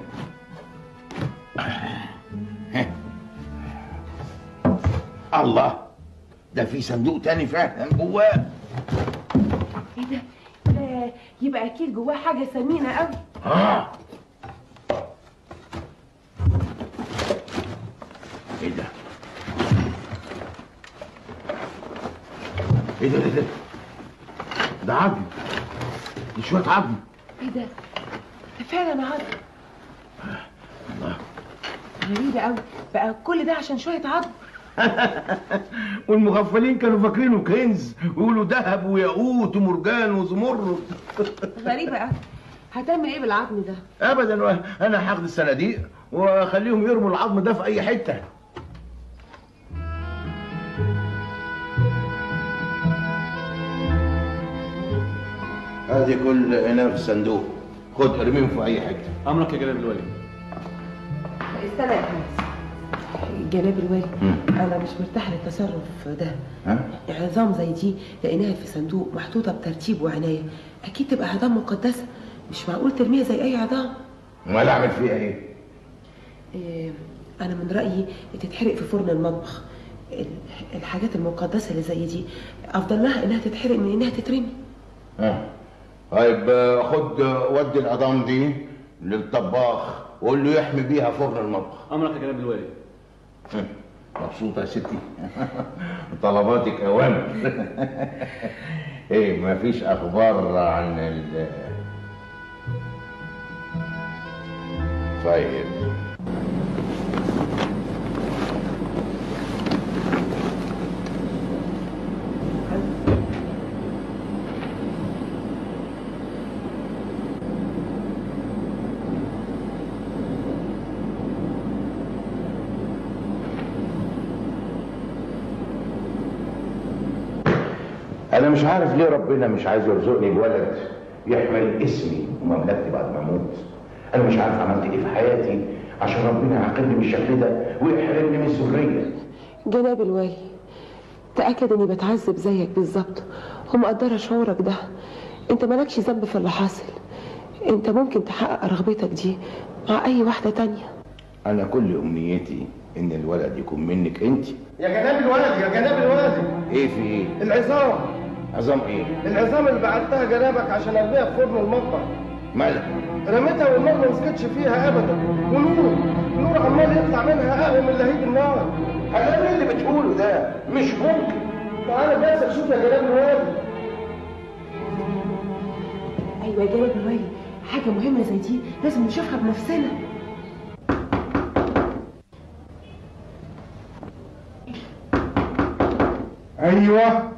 الله ده في صندوق تاني فعلا جواه ايه ده ده يبقى اكيد جواه حاجه ثمينه قوي اه ايه ده ايه ده ده ده ده عظم دي شويه عظم ايه ده ده فعلا عظم غريبه قوي بقى كل ده عشان شويه عظم والمغفلين كانوا فاكرينه كنز ويقولوا ذهب وياقوت ومرجان وزمرد غريبه قوي هتعمل ايه بالعظم ده ابدا انا هاخد الصناديق واخليهم يرموا العظم ده في اي حته هذه كل هنا في الصندوق خد ارميهم في اي حته امرك يا جناب الوالي استنى يا حماس جناب الوالي انا مش مرتاح للتصرف ده ها عظام زي دي لقيناها في صندوق محطوطه بترتيب وعنايه اكيد تبقى عظام مقدسه مش معقول ترميها زي اي عظام امال اعمل فيها ايه إيه، انا من رايي تتحرق في فرن المطبخ ال- الحاجات المقدسه اللي زي دي افضل لها انها تتحرق من انها تترمي ها طيب آه، خد آه، ودي العظام دي للطباخ وقول له يحمي بيها فرن المطبخ امرك يا جناب الوالي ها، مبسوطه يا ستي طلباتك اوامر ايه مفيش اخبار عن ال طيب انا مش عارف ليه ربنا مش عايز يرزقني بولد يحمل اسمي ومملكتي بعد ما اموت انا مش عارف عملت ايه في حياتي عشان ربنا يعاقبني بالشكل ده ويحرمني من الذريه جناب الوالي تاكد اني بتعذب زيك بالظبط ومقدره شعورك ده انت مالكش ذنب في اللي حاصل انت ممكن تحقق رغبتك دي مع اي واحده تانية انا كل امنيتي ان الولد يكون منك انت يا جناب الوالد يا جناب الوالد ايه في ايه العظام عظام ايه العظام اللي بعتها جنابك عشان ارميها في فرن المطبخ مالك رميتها والنار ما مسكتش فيها ابدا ونور نور عمال يطلع منها اقوى من لهيب النار كلام إيه اللي بتقوله ده مش ممكن تعالى بس شوف يا جناب الوالد ايوه يا جناب الوالي حاجه مهمه زي دي لازم نشوفها بنفسنا ايوه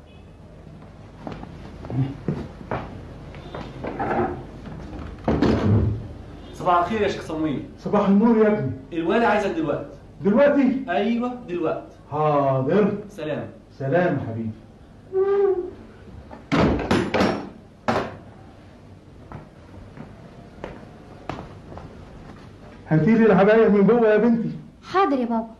صباح الخير يا شيخ صمويل صباح النور يا ابني الوالي عايزك دلوقتي دلوقتي ايوه دلوقتي حاضر سلام سلام حبيبي هاتي لي العباية من جوه يا بنتي حاضر يا بابا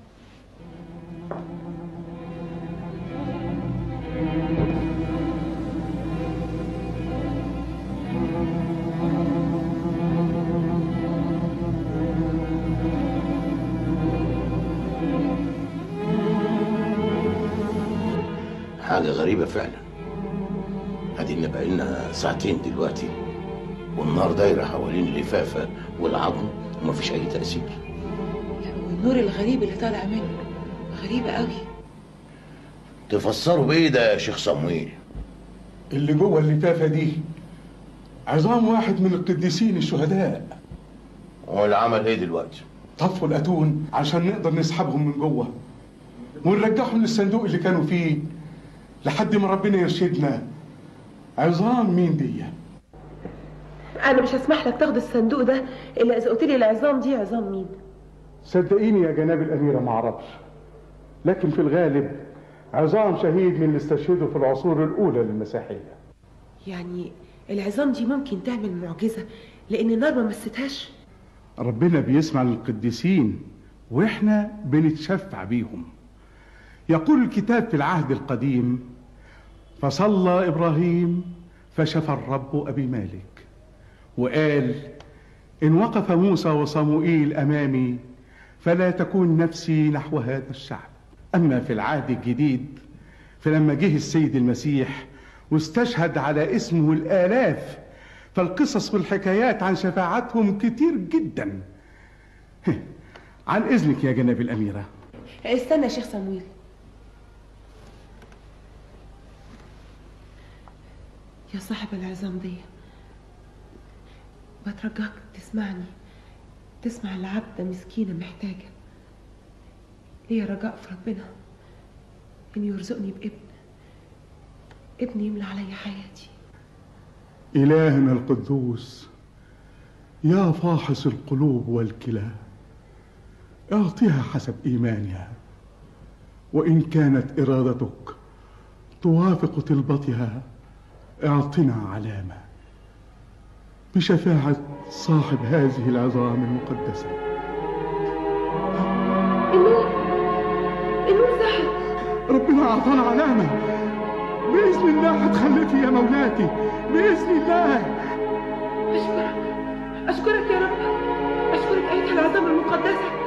حاجه غريبه فعلا ادينا بقالنا ساعتين دلوقتي والنار دايره حوالين اللفافه والعظم ومفيش اي تاثير والنور الغريب اللي طالع منه غريبه قوي تفسروا بايه ده يا شيخ صمويل اللي جوه اللفافة دي عظام واحد من القديسين الشهداء هو اللي عمل ايه دلوقتي طفوا الاتون عشان نقدر نسحبهم من جوه ونرجعهم للصندوق اللي كانوا فيه لحد ما ربنا يرشدنا عظام مين دي انا مش هسمح لك تاخد الصندوق ده الا اذا قلت لي العظام دي عظام مين صدقيني يا جناب الأميرة ما أعرفش لكن في الغالب عظام شهيد من اللي استشهدوا في العصور الأولى للمسيحية يعني العظام دي ممكن تعمل معجزه لان النار ما مستهاش ربنا بيسمع للقديسين واحنا بنتشفع بيهم يقول الكتاب في العهد القديم فصلى ابراهيم فشفى الرب ابي مالك وقال ان وقف موسى وصموئيل امامي فلا تكون نفسي نحو هذا الشعب اما في العهد الجديد فلما جه السيد المسيح واستشهد على اسمه الالاف فالقصص والحكايات عن شفاعتهم كتير جدا عن اذنك يا جناب الاميره استنى يا شيخ صمويل يا صاحب العظام دي بترجاك تسمعني تسمع العبدة مسكينة محتاجة ليا رجاء في ربنا إن يرزقني بابن ابن يملى علي حياتي إلهنا القدوس يا فاحص القلوب والكلى اعطها حسب إيمانها وإن كانت إرادتك توافق طلبتها اعطنا علامة بشفاعة صاحب هذه العظام المقدسة النور النور ظهر ربنا أعطانا علامة بإذن الله هتخلفي يا مولاتي بإذن الله أشكرك أشكرك يا رب أشكرك أيها العظام المقدسة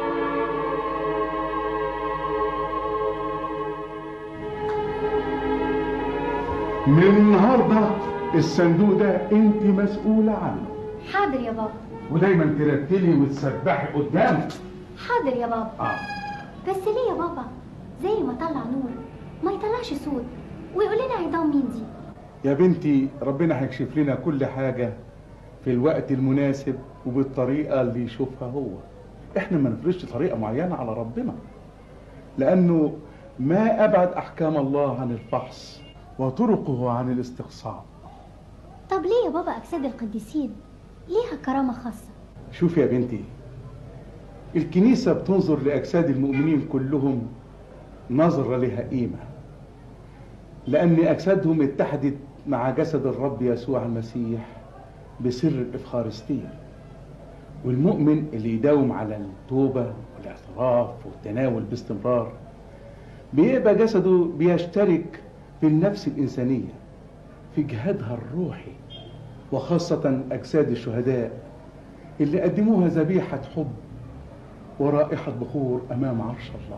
من النهارده الصندوق ده انت مسؤولة عنه حاضر يا بابا ودايما ترتلي وتسبحي قدامه حاضر يا بابا اه بس ليه يا بابا زي ما طلع نور ما يطلعش صوت ويقول لنا عظام مين دي يا بنتي ربنا هيكشف لنا كل حاجة في الوقت المناسب وبالطريقة اللي يشوفها هو احنا ما نفرضش طريقة معينة على ربنا لأنه ما أبعد أحكام الله عن الفحص وطرقه عن الاستقصاء طب ليه يا بابا أجساد القديسين ليها كرامة خاصة شوف يا بنتي الكنيسة بتنظر لأجساد المؤمنين كلهم نظرة لها قيمة لأن أجسادهم اتحدت مع جسد الرب يسوع المسيح بسر الإفخارستية والمؤمن اللي يداوم على التوبة والاعتراف والتناول باستمرار بيبقى جسده بيشترك في النفس الإنسانية في جهادها الروحي وخاصة أجساد الشهداء اللي قدموها ذبيحة حب ورائحة بخور أمام عرش الله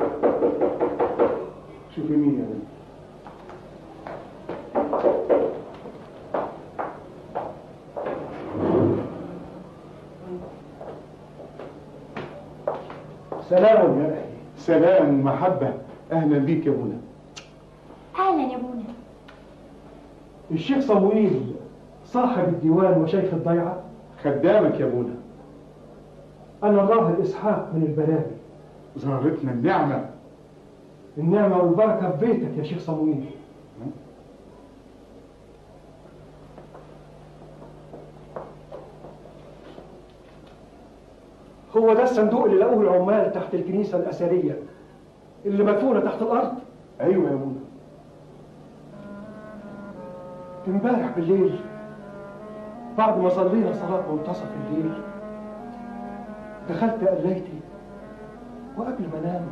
شوفي مين يا بنت سلام يا أخي سلام محبة أهلا بيك يا بونا أهلا يا بونا الشيخ صموئيل صاحب الديوان وشيخ الضيعة خدامك يا بونا أنا الراهب إسحاق من البلاوي زارتنا النعمة النعمة والبركة في بيتك يا شيخ صموئيل هو ده الصندوق اللي لقوه العمال تحت الكنيسة الأثرية اللي مدفونة تحت الأرض أيوة يا بونا امبارح بالليل بعد ما صلينا صلاة منتصف الليل دخلت قليتي وقبل ما انام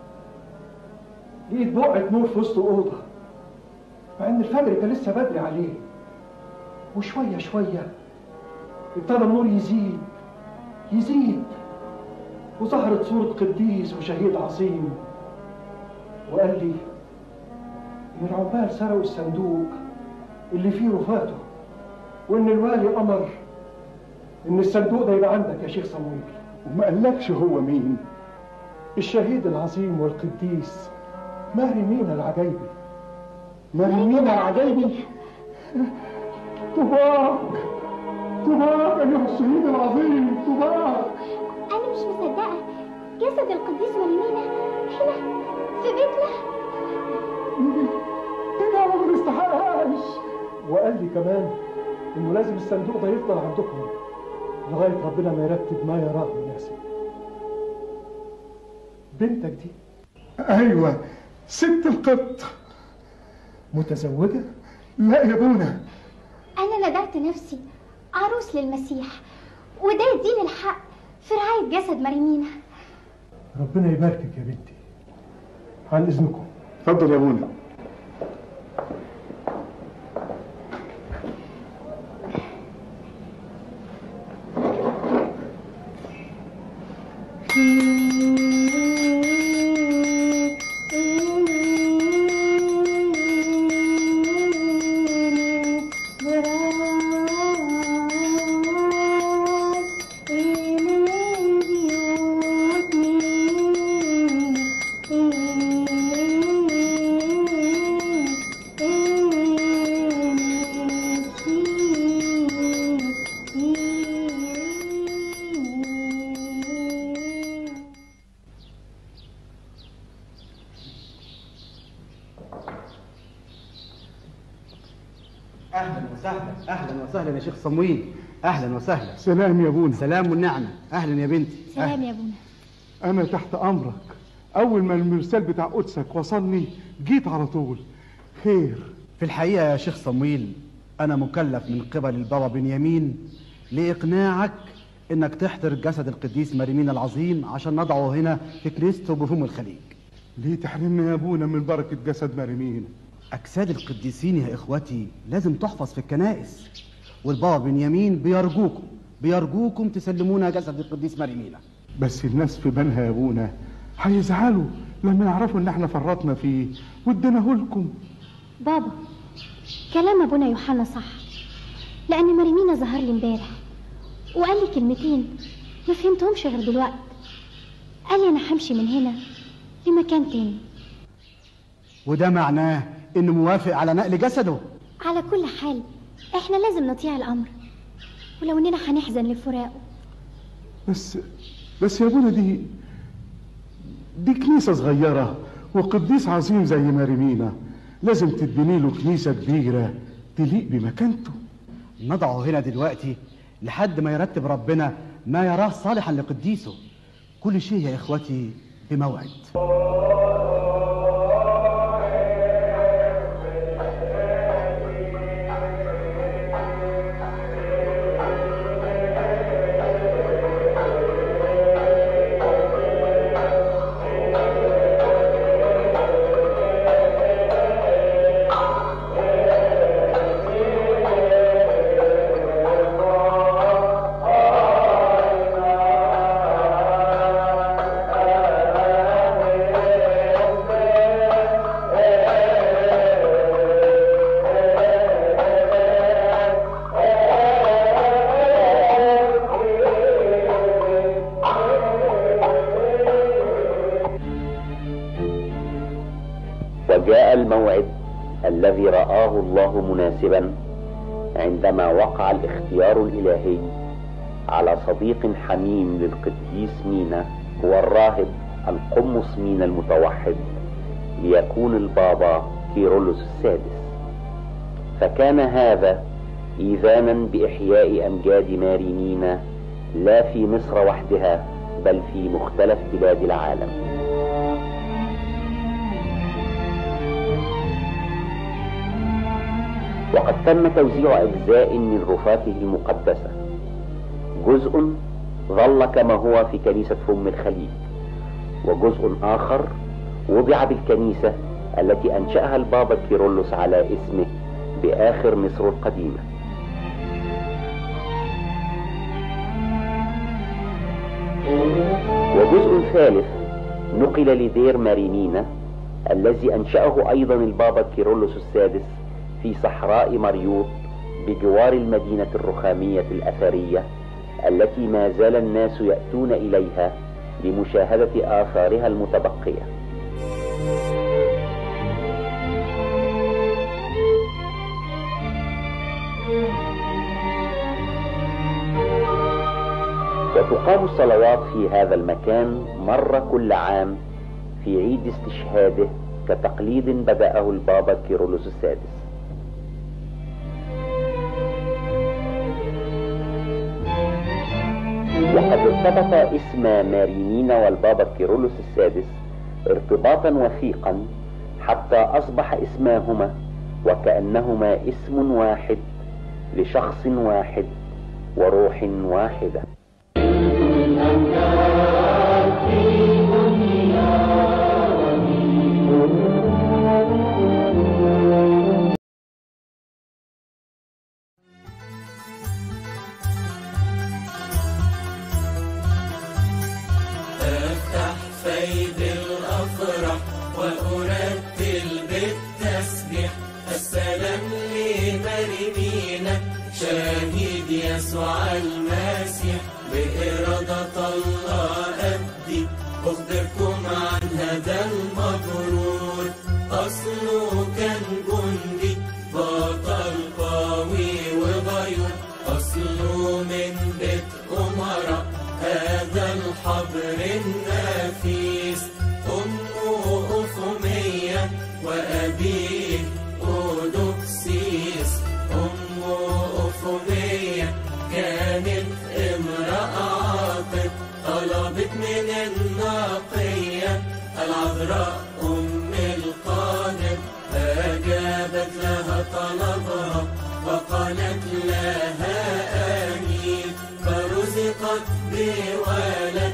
لقيت بقعة نور في وسط الأوضة مع إن الفجر كان لسه بدري عليه وشوية شوية ابتدى النور يزيد يزيد وظهرت صورة قديس وشهيد عظيم وقال لي إن العمال سرقوا الصندوق اللي فيه رفاته وإن الوالي أمر إن الصندوق ده يبقى عندك يا شيخ صمويل وما قالكش هو مين الشهيد العظيم والقديس ماري مينا العجيبي ماري مينا العجيبي طباق طباق أيها الشهيد العظيم طباق أنا مش مصدقة جسد القديس مريمينا هنا في بيتنا كده ما بنستحقهاش وقال لي كمان انه لازم الصندوق ده يفضل عندكم لغايه ربنا ما يرتب ما يراه مناسب بنتك دي ايوه ست القط متزوجه لا يا ابونا أنا ندرت نفسي عروس للمسيح وده يديني الحق في رعاية جسد مريمينا ربنا يباركك يا بنتي عن اذنكم اتفضل يا ابونا اهلا وسهلا اهلا وسهلا يا شيخ صمويل اهلا وسهلا سلام يا ابونا سلام والنعمه اهلا يا بنتي سلام يا ابونا انا تحت امرك اول ما المرسال بتاع قدسك وصلني جيت على طول خير في الحقيقه يا شيخ صمويل انا مكلف من قبل البابا بنيامين لاقناعك انك تحضر جسد القديس مريمين العظيم عشان نضعه هنا في كنيسته بفم الخليج ليه تحرمنا يا ابونا من بركه جسد مريمين اجساد القديسين يا اخوتي لازم تحفظ في الكنائس والبابا بنيامين بيرجوكم بيرجوكم تسلمونا جسد القديس مريمينا بس الناس في بالها يا ابونا هيزعلوا لما يعرفوا ان احنا فرطنا فيه واديناه لكم بابا كلام ابونا يوحنا صح لان مريمينا ظهر لي امبارح وقال لي كلمتين ما فهمتهمش غير دلوقتي قال لي انا همشي من هنا لمكان تاني وده معناه انه موافق على نقل جسده على كل حال احنا لازم نطيع الامر ولو اننا هنحزن لفراقه بس بس يا ابونا دي دي كنيسة صغيرة وقديس عظيم زي مريمينا لازم تتبني له كنيسة كبيرة تليق بمكانته نضعه هنا دلوقتي لحد ما يرتب ربنا ما يراه صالحا لقديسه كل شيء يا اخوتي بموعد وجاء الموعد الذي رآه الله مناسبا عندما وقع الاختيار الإلهي على صديق حميم للقديس مينا هو الراهب القمص مينا المتوحد ليكون البابا كيرلس السادس فكان هذا إيذانا بإحياء أمجاد ماري مينا لا في مصر وحدها بل في مختلف بلاد العالم وقد تم توزيع أجزاء من رفاته المقدسة جزء ظل كما هو في كنيسة فم الخليج وجزء آخر وضع بالكنيسة التي أنشأها البابا كيرلس على اسمه بآخر مصر القديمة وجزء ثالث نقل لدير مارينينا الذي أنشأه أيضا البابا كيرلس السادس في صحراء مريوط بجوار المدينة الرخامية الأثرية التي ما زال الناس يأتون إليها لمشاهدة آثارها المتبقية وتقام الصلوات في هذا المكان مرة كل عام في عيد استشهاده كتقليد بدأه البابا كيرلس السادس وقد ارتبط اسم مارينينا والبابا كيرلس السادس ارتباطا وثيقا حتى أصبح اسماهما وكأنهما اسم واحد لشخص واحد وروح واحدة أفتح فيد الأفراح وأرتل بالتسبيح السلام لمريمينا شاهد يسوع المسيح بإرادة الله أبدي أخبركم عن هذا المغرور أصله كان جندي بطل قوي وغيور أصله من بيت أمراء هذا الحبر النفيس أمه أفمية وأبيه أودوكسيس أمه أفمية كانت امرأة عاقل طلبت من النقية العذراء أم القادر أجابت لها طلبها وقالت لها آمين فرزقت بولد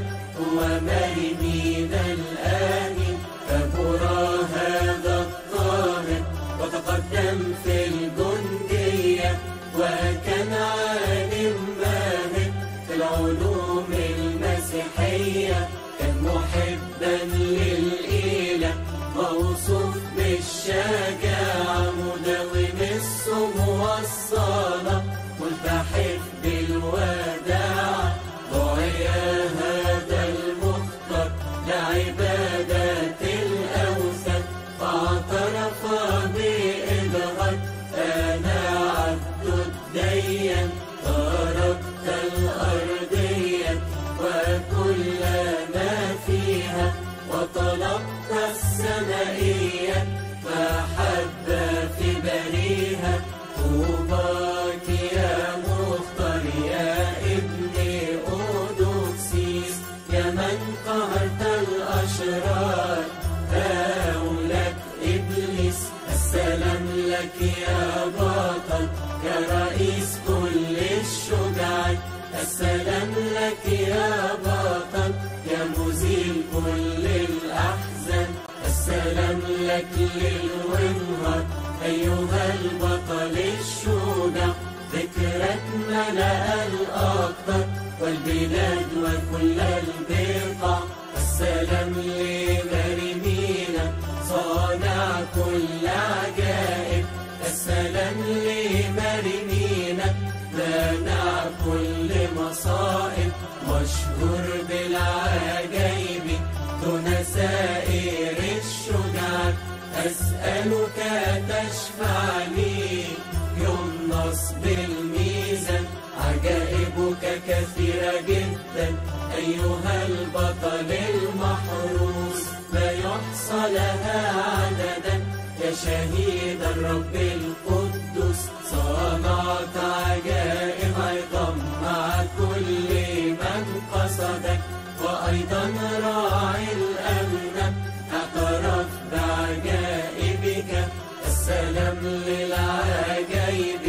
ومريمين الآمين كبر هذا الطاهر وتقدم في الجندية وكان عالم ماهر في العلوم المسيحية كان محبا للإله موصوف بالشجاعة مداوم الصوم والصلاة ملتحف بالوداع دعي هذا المختار لعبادة الأوثان فاعترف بإظهار أنا عبد الدين تركت الأرضية وكل ما فيها وطلبت السمائية فحب في بريها طوباك يا مختار يا ابن أودوكسيس يا من قهرت الأشرار هؤلاء إبليس السلام لك يا بطل يا رئيس كل الشجاع السلام لك يا بطل يا مزيل كل الأحزان السلام لك ليل ونهار أيها البطل الشجاع ذكرك ملأ الأقطار والبلاد وكل البقاع السلام لمريمينا صانع كل عجائب السلام لمريمينا مانع كل مصائب مشهور بالعجائب دون سائر الشجاع أسألك تشفع لي يوم نصب الميزان عجائبك كثيرة جدا أيها البطل المحروس لا يحصى لها عددا يا شهيد الرب القدس صنعت عجائب عظام مع كل من قصدك وأيضا راعي الأغنى اعترف بعجائبك السلام للعجائب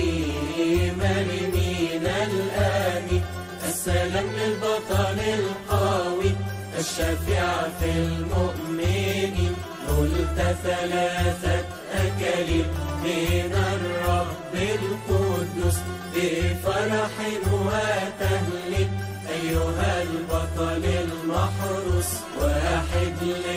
مرمين الآن السلام للبطل القوي الشفيع في المؤمنين قلت ثلاثة أكاليل من الرب القدس بفرح وتهليل أيها البطل المحروس واحد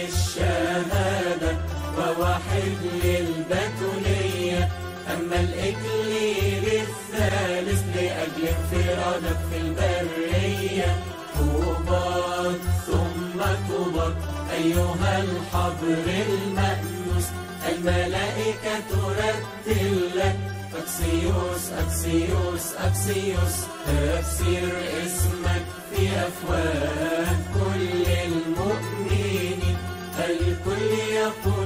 للشهادة وواحد للبتولية أما الإكليل الثالث لأجل انفرادك في البرية طوبات ثم طوبات أيها الحبر المأنوس الملائكة ترتل لك أكسيوس أكسيوس أكسيوس تفسير اسمك في أفواه كل المؤمنين الكل يقول